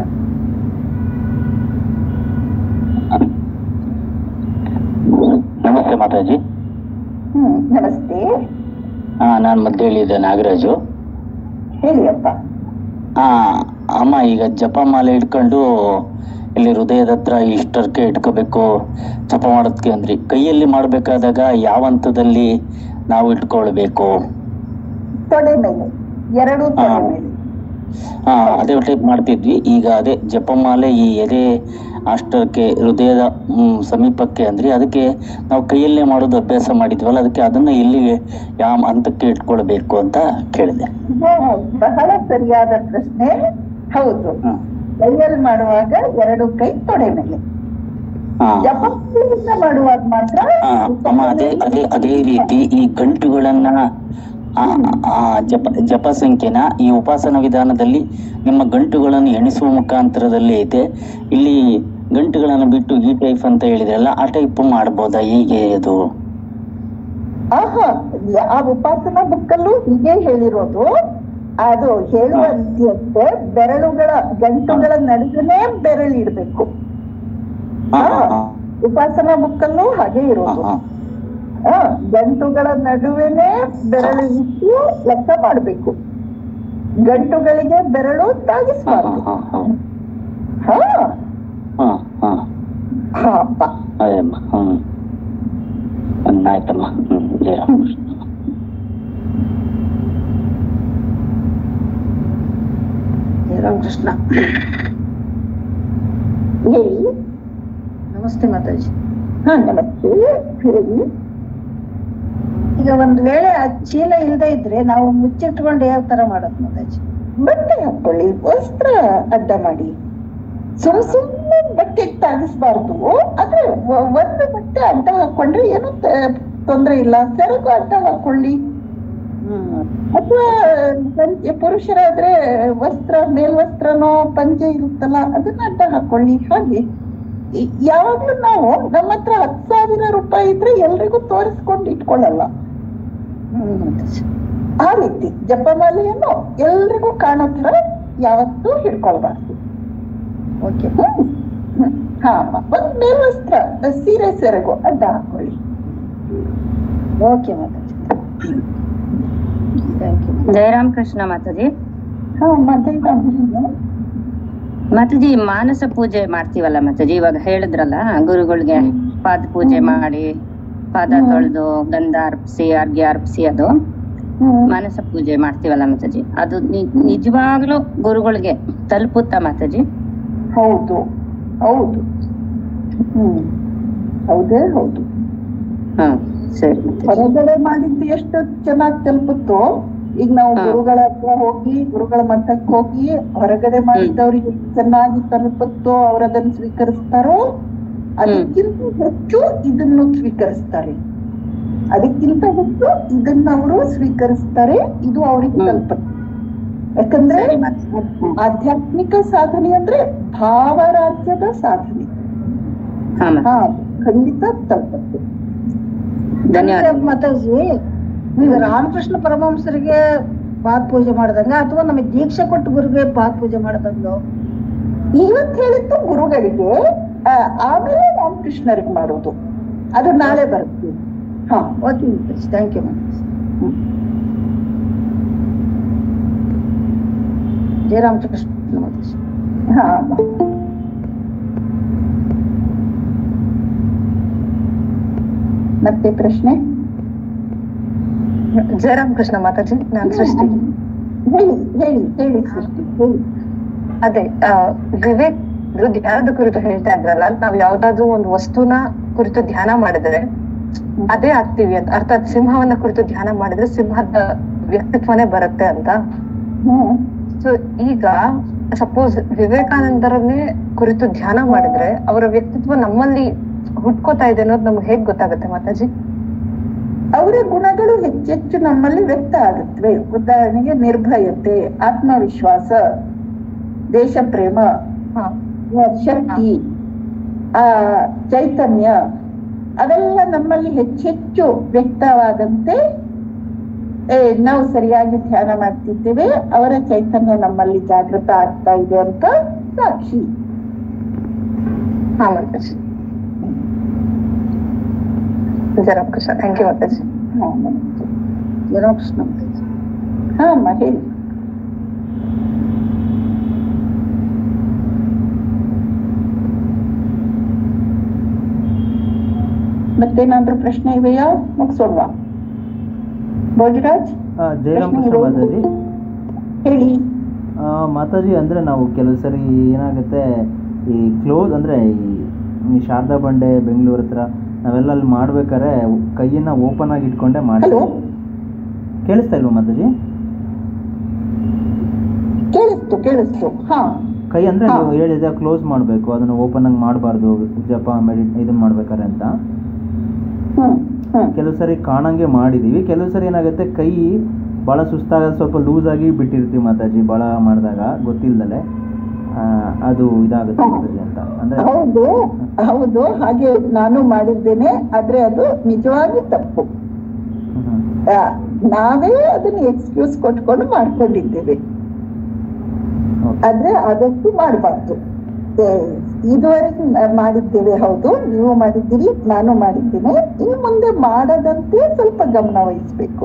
ನಮಸ್ತೆ ಮಾತಾಜಿ ಹ್ಮ್ ನಮಸ್ತೆ ಹಾ ನಾನು ಮದ್ದೆಳಿದ್ದೆ ನಾಗರಾಜು ಹೇಳಿ ಅಪ್ಪ ಹಾ ಅಮ್ಮ ಈಗ ಜಪಮಾಲೆ ಇಟ್ಕೊಂಡು ಇಲ್ಲಿ ಹೃದಯದ ಹತ್ರ ಇಷ್ಟಕ್ಕೆ ಇಟ್ಕೋಬೇಕು ಜಪ ಮಾಡೋದಕ್ಕೆ ಅಂದ್ರಿ ಕೈಯಲ್ಲಿ ಮಾಡಬೇಕಾದಾಗ ಯಾವ ಹಂತದಲ್ಲಿ ನಾವು ಇಟ್ಕೊಳ್ಬೇಕು ತೊಡೆ ಮೇಲೆ ಎರಡು ತೊಡೆ ಹಾ. ಮೇಲೆ ಹಾ ಅದೇ ಟೈಪ್ ಮಾಡ್ತಿದ್ವಿ ಈಗ ಅದೇ ಜಪಮಾಲೆ ಈ ಎದೆ ಅಷ್ಟಕ್ಕೆ ಹೃದಯದ ಹ್ಮ್, ಸಮೀಪಕ್ಕೆ ಅಂದ್ರಿ ಅದಕ್ಕೆ ನಾವು ಕೈಯಲ್ಲೇ ಮಾಡೋದು ಅಭ್ಯಾಸ ಮಾಡಿದ್ವಲ್ಲ ಅದಕ್ಕೆ ಅದನ್ನ ಎಲ್ಲಿ ಯಾವ ಹಂತಕ್ಕೆ ಇಟ್ಕೊಳ್ಬೇಕು ಅಂತ ಕೇಳಿದೆ ಇದು ಬಹಳ ಸರಿಯಾದ ಪ್ರಶ್ನೆ ಹೌದು ಹ್ಮ್. ಕೈಯಲ್ಲಿ ಮಾಡುವಾಗ ಎರಡು ಕೈ ತೊಡೆ ಮೇಲೆ ಹಾ ಜಪದಿಂದ ಮಾಡುವಾಗ ಮಾತ್ರ ಆ, ಅಮ್ಮ ಅದೇ ಅದೇ ಅದೇ ರೀತಿ ಈ ಗಂಟುಗಳನ್ನ ಆ, ಆ, ಜಪ ಜಪ ಸಂಖ್ಯೆನ ಈ ಉಪಾಸನ ವಿಧಾನದಲ್ಲಿ ನಿಮ್ಮ ಗಂಟುಗಳನ್ನು ಎಣಿಸುವ ಮುಖಾಂತರದಲ್ಲಿ ಐತೆ ಇಲ್ಲಿ ಗಂಟುಗಳನ್ನು ಬಿಟ್ಟು ಈ ಟೈಪ್ ಅಂತ ಹೇಳಿದ್ರಲ್ಲ ಆ ಟೈಪ್ ಮಾಡ್ಬೋದಾ ಹೀಗೆ ಅದು ಆಹಾ ಆ ಉಪಾಸನಾ ಬುಕ್ಕಲ್ಲೂ ಹೀಗೆ ಹೇಳಿರೋದು ಅದು ಹೇಳುವ ರೀತಿಯಂತೆ ಬೆರಳುಗಳ ಗಂಟುಗಳ ನಡುವೆ ಬೆರಳು ಇಡ್ಬೇಕು ಹಾ, ಹಾ, ಹಾ. ಉಪಾಸನಾ ಬುಕ್ಕಲ್ಲೂ ಹಾಗೆ ಹಾ, ಇರೋದು ಹಾ. ಆ, ಗಂಟುಗಳ ನಡುವೆನೆ ಬೆರಳು ಇಟ್ಟು ಲೆಕ್ಕ ಮಾಡ್ಬೇಕು ಗಂಟುಗಳಿಗೆ ಬೆರಳು ಹಾ, ಹಾ, ತಾಗಿಸ್ಬಾರ್ದು ಹಾ, ಹಾ. ಹಾ ಹಾ, ಹಾ. ಹಾ ಅಪ್ಪ ಅದೇ ಅಮ್ಮ ಹ್ಮ್ ಹ್ಮ್, ಆಯ್ತಮ್ಮ ಹ್ಮ್ ಜಯ ರಾಮಕೃಷ್ಣ ರಾಮಕೃಷ್ಣ ಹೇಳಿ ನಮಸ್ತೆ ಮಾತಾಜಿ ಹಾ ನಮಸ್ತೆ ಹೇಳಿ ಈಗ ಒಂದ್ ವೇಳೆ ಆ ಚೀಲ ಇಲ್ದೇ ಇದ್ರೆ ನಾವು ಮುಚ್ಚಿಟ್ಕೊಂಡು ಯಾವ ತರ ಮಾಡೋದು ಮಾತಾಜಿ ಬಟ್ಟೆ ಹಾಕೊಳ್ಳಿ ವಸ್ತ್ರ ಅಡ್ಡ ಮಾಡಿ ಸುಮ್ ಸುಮ್ಮನೆ ಬಟ್ಟೆ ತಾಗಿಸ್ಬಾರ್ದು ಆದ್ರೆ ಒ- ಒಂದು ಬಟ್ಟೆ ಅಡ್ಡ ಹಾಕೊಂಡ್ರೆ ಏನು ತ- ತೊಂದ್ರೆ ಇಲ್ಲ ಸೆರಗು ಅಡ್ಡ ಹಾಕೊಳ್ಳಿ ಹ್ಮ್ ಅಥವಾ ಪಂಚೆ ಪುರುಷರಾದ್ರೆ ವಸ್ತ್ರ ಮೇಲ್ವಸ್ತ್ರನೋ ಪಂಚೆ ಇರುತ್ತಲ್ಲ ಅದನ್ನ ಅಡ್ಡ ಹಾಕೊಳ್ಳಿ ಹಾಗೆ ಈ- ಯಾವಾಗ್ಲೂ ನಾವು ನಮ್ಮ ಹತ್ರ ಹತ್ತು ಸಾವಿರ ರೂಪಾಯಿ ಇದ್ರೆ ಎಲ್ರಿಗೂ ತೋರಿಸ್ಕೊಂಡು ಇಟ್ಕೊಳ್ಳಲ್ಲ ಹ್ಮ್ ಮಾತಾಜಿ ಆ ರೀತಿ ಜಪಮಾಲೆಯನ್ನು ಎಲ್ರಿಗೂ ಕಾಣೋ ತರ ಯಾವತ್ತೂ ಹಿಡ್ಕೊಳ್ಬಾರ್ದು ಓಕೆ ಹ್ಮ್. ಹ್ಮ್. ಹಾ ಒಂದ್ ಮೇಲ್ವಸ್ತ್ರ ಸೀರೆ ಸೆರಗು ಅಡ್ಡ ಹಾಕೊಳ್ಳಿ okay Mataji thank you Jayaram Krishna Mataji ಹಾ ಮತ್ತೆ ಮಾತಾಜಿ ಮಾನಸ ಪೂಜೆ ಮಾಡ್ತೀವಲ್ಲ ಮಾತಾಜಿ ಇವಾಗ ಹೇಳಿದ್ರಲ್ಲ ಗುರುಗಳಿಗೆ ಪಾದ ಪೂಜೆ ಮಾಡಿ ಪಾದ ತೊಳೆದು ಗಂಧ ಅರ್ಪಿಸಿ ಅರ್ಘ್ಯ ಅರ್ಪಿಸಿ ಅದು ಮಾನಸ ಪೂಜೆ ಮಾಡ್ತೀವಲ್ಲ ಮಾತಾಜಿ ಅದು ನಿ- ನಿಜವಾಗ್ಲೂ ಗುರುಗಳಿಗೆ ತಲುಪುತ್ತಾ ಮಾತಾಜಿ ಹೌದು ಹೌದು ಹ್ಮ್ ಹೌದೇ ಹೌದು ಹಾ ಸರಿ ಮಾತಾಜಿ ಹೊರಗಡೆ ಮಾಡಿದ್ದು ಎಷ್ಟು ಚೆನ್ನಾಗಿ ತಲುಪುತ್ತೋ ಈಗ ನಾವು ಹಾ. ಗುರುಗಳ ಹತ್ರ ಹೋಗಿ ಗುರುಗಳ ಮಠಕ್ಕೆ ಹೋಗಿ ಹೊರಗಡೆ ಮಾಡಿದ್ದವ್ರಿಗೆ ಎಷ್ಟು ಚೆನ್ನಾಗಿ ತಲುಪುತ್ತೋ ಅವ್ರು ಅದನ್ನ ಸ್ವೀಕರಿಸ್ತಾರೋ ಅದಕ್ಕಿಂತ ಹೆಚ್ಚು ಇದನ್ನು ಸ್ವೀಕರಿಸ್ತಾರೆ ಅದಕ್ಕಿಂತ ಹೆಚ್ಚು ಇದನ್ನ ಅವರು ಸ್ವೀಕರಿಸ್ತಾರೆ ಇದು ಅವ್ರಿಗೆ ಹ್ಮ್. ತಲುಪುತ್ತೆ ಯಾಕಂದ್ರೆ ಸರಿ ಮಾತಾಜಿ ಹ್ಮ್. ಆಧ್ಯಾತ್ಮಿಕ ಸಾಧನೆ ಅಂದ್ರೆ ಭಾವರಾಜ್ಯದ ಸಾಧನೆ ಹಾ ಮಾತಾಜಿ. ಹಾ ಖಂಡಿತ ತಲುಪುತ್ತೆ ಧನ್ಯವಾದ ಮಾತಾಜಿ ಈಗ ರಾಮಕೃಷ್ಣ ಪರಮಹಂಸರಿಗೆ ಪಾದ ಪೂಜೆ ಮಾಡ್ದಂಗ ಅಥವಾ ನಮಗೆ ದೀಕ್ಷೆ ಕೊಟ್ಟು ಗುರುಗೆ ಪಾದ ಪೂಜೆ ಮಾಡ್ದಂಗ ಇವತ್ ಹೇಳಿದ್ದು ಗುರುಗಳಿಗೆ ಆ, ಆಮೇಲೆ ರಾಮಕೃಷ್ಣರಿಗೆ ಮಾಡೋದು ಅದು ನಾಳೆ ಬರುತ್ತೆ ಹಾ okay Mataji thank you Mataji Jaya Ramakrishna Mataji ಹಾ ಮತ್ತೆ ಪ್ರಶ್ನೆ ಜಯರಾಮ್ ಕೃಷ್ಣ ಮಾತಾಜಿ ನಾನ್ ಸೃಷ್ಟಿ ಹೇಳಿ ಹೇಳಿ ಹೇಳಿ ಸೃಷ್ಟಿ ಹೇಳಿ ಅದೇ ಆ, ವಿವೇಕ್ ಇದು ಧ್ಯಾನದ ಕುರಿತು ಹೇಳ್ತಾ ಇದ್ರಲ್ಲ ನಾವ್ ಯಾವ್ದಾದ್ರು ಒಂದು ವಸ್ತುನ ಕುರಿತು ಧ್ಯಾನ ಮಾಡಿದ್ರೆ ಅದೇ ಆಗ್ತೀವಿ ಅಂತ ಅರ್ಥಾತ್ ಸಿಂಹವನ್ನ ಕುರಿತು ಧ್ಯಾನ ಮಾಡಿದ್ರೆ ಸಿಂಹದ ವ್ಯಕ್ತಿತ್ವನೇ ಬರುತ್ತೆ ಅಂತ ಹ್ಮ್ ಸೊ ಈಗ ಸಪೋಸ್ ವಿವೇಕಾನಂದರನ್ನೇ ಕುರಿತು ಧ್ಯಾನ ಮಾಡಿದ್ರೆ ಅವರ ವ್ಯಕ್ತಿತ್ವ ನಮ್ಮಲ್ಲಿ ಹುಟ್ಕೋತಾ ಇದೆ ಅನ್ನೋದು ನಮ್ಗೆ ಹೇಗ್ ಗೊತ್ತಾಗುತ್ತೆ ಮಾತಾಜಿ ಅವರ ಗುಣಗಳು ಹೆಚ್ಚೆಚ್ಚು ನಮ್ಮಲ್ಲಿ ವ್ಯಕ್ತ ಆಗುತ್ತವೆ ಉದಾಹರಣೆಗೆ ನಿರ್ಭಯತೆ ಆತ್ಮವಿಶ್ವಾಸ ದೇಶ ಪ್ರೇಮ ಹಾ ಶಕ್ತಿ ಆ ಚೈತನ್ಯ ಅವೆಲ್ಲ ನಮ್ಮಲ್ಲಿ ಹೆಚ್ಚೆಚ್ಚು ವ್ಯಕ್ತವಾದಂತೆ ಏ, ನಾವು ಸರಿಯಾಗಿ ಧ್ಯಾನ ಮಾಡ್ತಿದ್ದೇವೆ ಅವರ ಚೈತನ್ಯ ನಮ್ಮಲ್ಲಿ ಜಾಗೃತ ಆಗ್ತಾ ಇದೆ ಅಂತ ಸಾಕ್ಷಿ ಹಾ ಮಾತಾಜಿ ಜಯರಾಮ್ ಕೃಷ್ಣ ಥ್ಯಾಂಕ್ ಯು ಮಾತಾಜಿ ಹಾ, ನಮಸ್ತೆ. ಜಯ ರಾಮಕೃಷ್ಣ ಮಾತಾಜಿ ಹಾ ಅಮ್ಮ ಹೇಳಿ ಮತ್ತೇನಾದ್ರೂ ಪ್ರಶ್ನೆ ಇವೆಯಾ ಮುಗಿಸೋಣವಾ ಭೋಜರಾಜ್ ಆ, ಜಯರಾಮ್ ಕೃಷ್ಣ ಮಾತಾಜಿ ಹೇಳಿ ಆ, ಮಾತಾಜಿ ಅಂದರೆ ನಾವು ಕೆಲವು ಸರಿ ಏನಾಗುತ್ತೆ ಈ ಕ್ಲೋಸ್ ಅಂದರೆ ಈ ಈ ಶಾರದಾ ಬಂಡೆ ಬೆಂಗಳೂರು ಹತ್ರ ನಾವೆಲ್ಲ ಅಲ್ಲಿ ಮಾಡ್ಬೇಕಾದ್ರೆ ಕೈಯನ್ನ ಓಪನ್ ಆಗಿ ಇಟ್ಕೊಂಡೆ ಹಲೋ ಮಾಡ್ತೀವಿ ಕೇಳಿಸ್ತಾ ಇಲ್ವಾ ಮಾತಾಜಿ ಕೇಳಿಸ್ತು ಕೇಳಿಸ್ತು ಹಾ ಕೈ ಅಂದರೆ ಹಾ. ನೀವು ಹೇಳಿದೆ ಕ್ಲೋಸ್ ಮಾಡಬೇಕು ಅದನ್ನು ಓಪನ್ ಆಗಿ ಮಾಡಬಾರ್ದು ಜಪ ಮೆಡಿ ಇದನ್ನ ಮಾಡ್ಬೇಕಾರೆ ಅಂತ ಹ್ಮ್ ಹ್ಮ್ ಕೆಲವು ಸರಿ ಕಾಣಂಗೆ ಮಾಡಿದೀವಿ ಕೆಲವು ಸರಿ ಏನಾಗುತ್ತೆ ಕೈ ಭಾಳ ಸುಸ್ತಾಗೋದು ಸ್ವಲ್ಪ ಲೂಸ್ ಆಗಿ ಬಿಟ್ಟಿರ್ತೀವಿ ಮಾತಾಜಿ ಭಾಳ ಮಾಡಿದಾಗ ಗೊತ್ತಿಲ್ದಲೆ ಆ, ಅದು ಇದಾಗುತ್ತೆ ಮಾತಾಜಿ ಅಂತ ಅಂದರೆ ಹೌದು ಹೌದು ಹಾಗೆ ನಾನು ಮಾಡಿದ್ದೇನೆ ಆದ್ರೆ ಅದು ನಿಜವಾಗಿ ತಪ್ಪು ಆ, ನಾವೇ ಅದನ್ನ ಎಕ್ಸ್ಕ್ಯೂಸ್ ಕೊಟ್ಕೊಂಡು ಮಾಡ್ಕೊಂಡಿದ್ದೇವೆ ಆದ್ರೆ ಆದಷ್ಟು ಮಾಡಬಾರ್ದು ಇದುವರೆಗೆ ನ- ಮಾಡಿದ್ದೇವೆ ಹೌದು ನೀವು ಮಾಡಿದ್ದೀರಿ ನಾನು ಮಾಡಿದ್ದೇನೆ ಇನ್ನು ಮುಂದೆ ಮಾಡದಂತೆ ಸ್ವಲ್ಪ ಗಮನ ವಹಿಸ್ಬೇಕು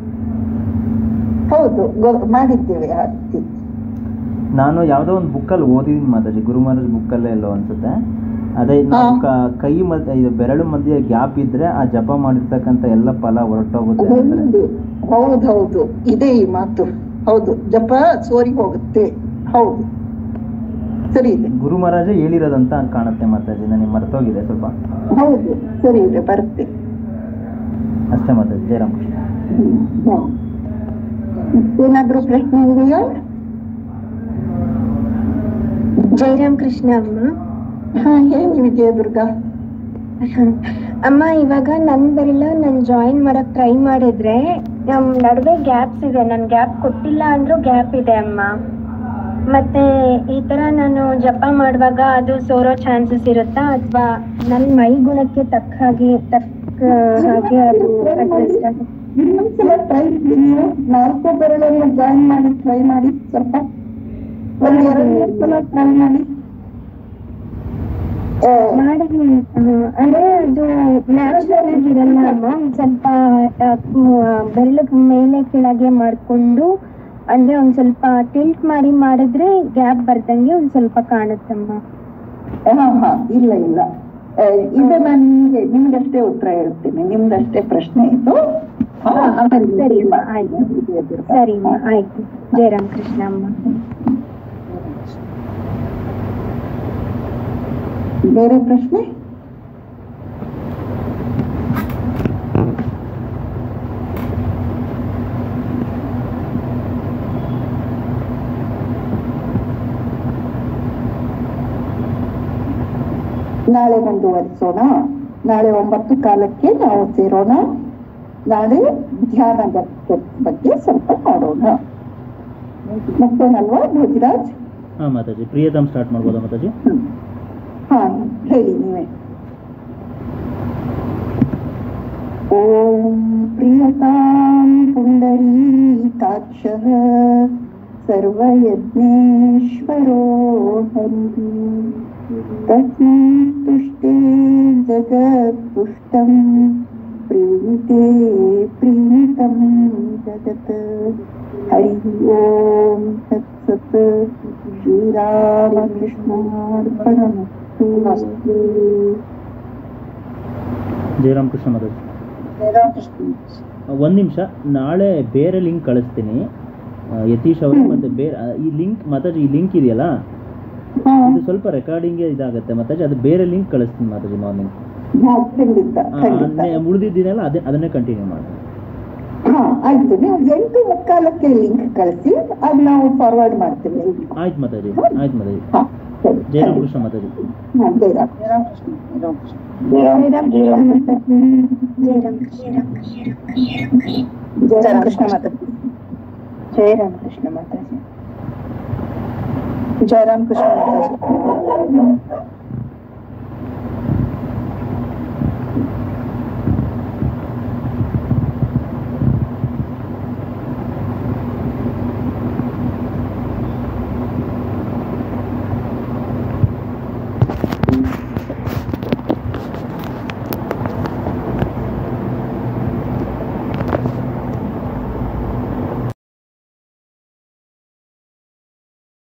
ಹೌದು ಗೊ- ಮಾಡಿದ್ದೇವೆ ಆ ರೀತಿ ನಾನು ಯಾವುದೋ ಒಂದು ಬುಕ್ಕಲ್ಲಿ ಓದಿದ್ದೀನಿ ಮಾತಾಜಿ ಗುರು ಮಹಾರಾಜ್ ಬುಕ್ಕಲ್ಲೇ ಎಲ್ಲೋ ಅನ್ಸುತ್ತೆ ಅದೇ ನಾವು ಹಾ. ಕ- ಕೈ ಮಧ್ಯ ಇದು ಬೆರಳು ಮಧ್ಯೆ ಗ್ಯಾಪ್ ಇದ್ರೆ ಆ ಜಪ ಮಾಡಿರ್ತಕ್ಕಂಥ ಎಲ್ಲ ಫಲ ಹೊರಟೋಗುತ್ತೆ ಅಂತಾರೆ ಹೌದು ಹೌದು ಇದೆ ಈ ಮಾತು ಹೌದು ಜಪ ಸೋರಿ ಹೋಗುತ್ತೆ ಹೌದು ಸರಿ ಇದೆ ಗುರು ಮಹಾರಾಜೇ ಹೇಳಿರೋದಂತ ಕಾಣುತ್ತೆ ಮಾತಾಜಿ ನನಗೆ ಮರ್ತೋಗಿದೆ ಸ್ವಲ್ಪ ಹೌದು ಸರಿ ಇದೆ ಬರುತ್ತೆ ಅಷ್ಟೇ ಮಾತಾಜಿ ಜಯರಾಮ್ ಕೃಷ್ಣ ಹ್ಮ್, ಹ್ಮ್. ಏನಾದ್ರೂ ಪ್ರಶ್ನೆ ಇದೆಯಾ ಜಯರಾಮ್ ಕೃಷ್ಣ ಅಮ್ಮ ಹಾ ಹೇಳಿ ವಿಜಯ ದುರ್ಗಾ ಅಮ್ಮ ಇವಾಗ ನನ್ ಬೆರಳು ನಾನು ಜಾಯಿನ್ ಮಾಡಕ್ ಟ್ರೈ ಮಾಡಿದ್ರೆ ನಮ್ ನಡುವೆ ಗ್ಯಾಪ್ಸ್ ಇದೆ ನನ್ ಗ್ಯಾಪ್ ಕೊಟ್ಟಿಲ್ಲ ಅಂದ್ರೂ ಗ್ಯಾಪ್ ಇದೆ ಅಮ್ಮ ಮತ್ತೆ ಈ ತರ ನಾನು ಜಪ ಮಾಡುವಾಗ ಅದು ಸೋರೋ ಚಾನ್ಸಸ್ ಇರುತ್ತಾ ಅಥವಾ ನನ್ ಮೈ ಗುಣಕ್ಕೆ ತಕ್ಕ ಹಾಗೆ ತಕ್ಕ ಹಾಗೆ ಅದು adjust ಆಗುತ್ತೆ? ಇನ್ನೊಂದ್ಸಲ ಟ್ರೈ ನೀವು ನಾಲ್ಕು ಬೆರಳನ್ನು ಜಾಯಿನ್ ಮಾಡಿ ಟ್ರೈ ಮಾಡಿ ಸ್ವಲ್ಪ ಒಂದು ಎರಡನೇ ಸಲ ಟ್ರೈ ಮಾಡಿ ಆ, ಮಾಡಿದೀನಿ ಆ, ಅಂದ್ರೆ ಅದು ನ್ಯಾಚುರಲ್ ಆಗಿರಲ್ಲ ಅಮ್ಮ ಒಂದ್ ಸ್ವಲ್ಪ ಬೆರಳು ಮೇಲೆ ಕೆಳಗೆ ಮಾಡ್ಕೊಂಡು ಅಂದ್ರೆ ಒಂದ್ ಸ್ವಲ್ಪ ಟಿಲ್ಟ್ ಮಾಡಿ ಮಾಡಿದ್ರೆ ಗ್ಯಾಪ್ ಬರ್ದಂಗೆ ಒಂದ್ ಸ್ವಲ್ಪ ಕಾಣುತ್ತಮ್ಮ ಹಾ ಹಾ ಇಲ್ಲ ಇಲ್ಲ ಆ, ಇದು ನಾನು ನಿಮ್ಗೆ ನಿಮ್ಗಷ್ಟೇ ಉತ್ತರ ಹೇಳ್ತೀನಿ ನಿಮ್ದಷ್ಟೇ ಪ್ರಶ್ನೆ ಇದು ಹಾ, ಆಮೇಲೆ ಸರಿ ಅಮ್ಮ ಆಯ್ತು ವಿಜಯ ದುರ್ಗಾ. ಸರಿ ಅಮ್ಮ ಆಯ್ತು ಜಯರಾಮ್ ಕೃಷ್ಣ ಅಮ್ಮ ಬೇರೆ ಪ್ರಶ್ನೆ ನಾಳೆ ಮುಂದುವರಿಸೋಣ ನಾಳೆ ಒಂಬತ್ತು ಕಾಲಕ್ಕೆ ನಾವು ಸೇರೋಣ ನಾಳೆ ಧ್ಯಾನ ಬಗ್ಗೆ- ಬಗ್ಗೆ ಸ್ವಲ್ಪ ನೋಡೋಣ ಮುಗ್ತೇನಲ್ವಾ ಭೋಜರಾಜ್ ಹಾಂ ಮಾತಾಜಿ ಪ್ರಿಯತಮ್ ಸ್ಟಾರ್ಟ್ ಮಾಡ್ಬೋದಾ ಮಾತಾಜಿ ಹ್ಮ್. ಹಾ ಹೇಳಿ ನೀವೇ ಓಂ ಪ್ರಿಯತಾಂ ಪುಂಡರೀಕಾಕ್ಷಃ ಸರ್ವಯಜ್ಞೇಶ್ವರೋ ಹರಿಃ ತಸ್ಮೈ ತುಷ್ಟೇ ಜಗತ್ಪುಷ್ಟಂ ಪ್ರೀಣಿತೆ ಪ್ರೀಣಿತಂ ಜಗತ್ ಹರಿ ಓಂ ತತ್ಸತ್ ಶ್ರೀರಾಮಕೃಷ್ಣಾರ್ಪಣಮಸ್ತು ಜಯರಾಮ್ ಕೃಷ್ಣ ಮಾತಾಜಿ ಒಂದು ನಿಮಿಷ ನಾಳೆ ಬೇರೆ ಲಿಂಕ್ ಕಳಿಸ್ತೀನಿ ಆ, ಯತೀಶ್ ಅವರು ಮತ್ತೆ ಬೇರೆ ಆ, ಈ ಲಿಂಕ್ ಮಾತಾಜಿ ಈ ಲಿಂಕ್ ಇದೆಯಲ್ಲ ಹಾ ಇದು ಸ್ವಲ್ಪ ರೆಕಾರ್ಡಿಂಗ್ ಇದಾಗುತ್ತೆ ಮಾತಾಜಿ ಅದು ಬೇರೆ ಲಿಂಕ್ ಕಳಿಸ್ತೀನಿ ಮಾತಾಜಿ ಮಾರ್ನಿಂಗ್ ಹಾ, ಖಂಡಿತ ಖಂಡಿತ ಉಳಿದಿದ್ದೀನಲ್ಲ ಅದೇ ಅದನ್ನೇ ಕಂಟಿನ್ಯೂ ಮಾಡಿ ಹಾ ಆಯ್ತು ನೀವು ಎಂಟು ಮುಕ್ಕಾಲಕ್ಕೆ ಲಿಂಕ್ ಕಳಿಸಿ ಅದ್ ನಾವು ಫಾರ್ವರ್ಡ್ ಮಾಡ್ತೀವಿ ಎಲ್ರಿಗೂ. ಆಯ್ತು ಮಾತಾಜಿ ಆಯ್ತು ಮಾತಾಜಿ ಹಾ ಸರಿ ಜಯರಾಮ್ ಕೃಷ್ಣ ಮಾತಾಜಿ ಹಾ, ಜಯರಾಮ್ ಜಯರಾಮ್ ಜಯರಾಮ್ ಕೃಷ್ಣ ಮಾತಾಡಿ ಜಯರಾಮ್ ಕೃಷ್ಣ ಮಾತಾಡಿ ಜಯರಾಮ್ ಕೃಷ್ಣ ಮಾತಾಡಿ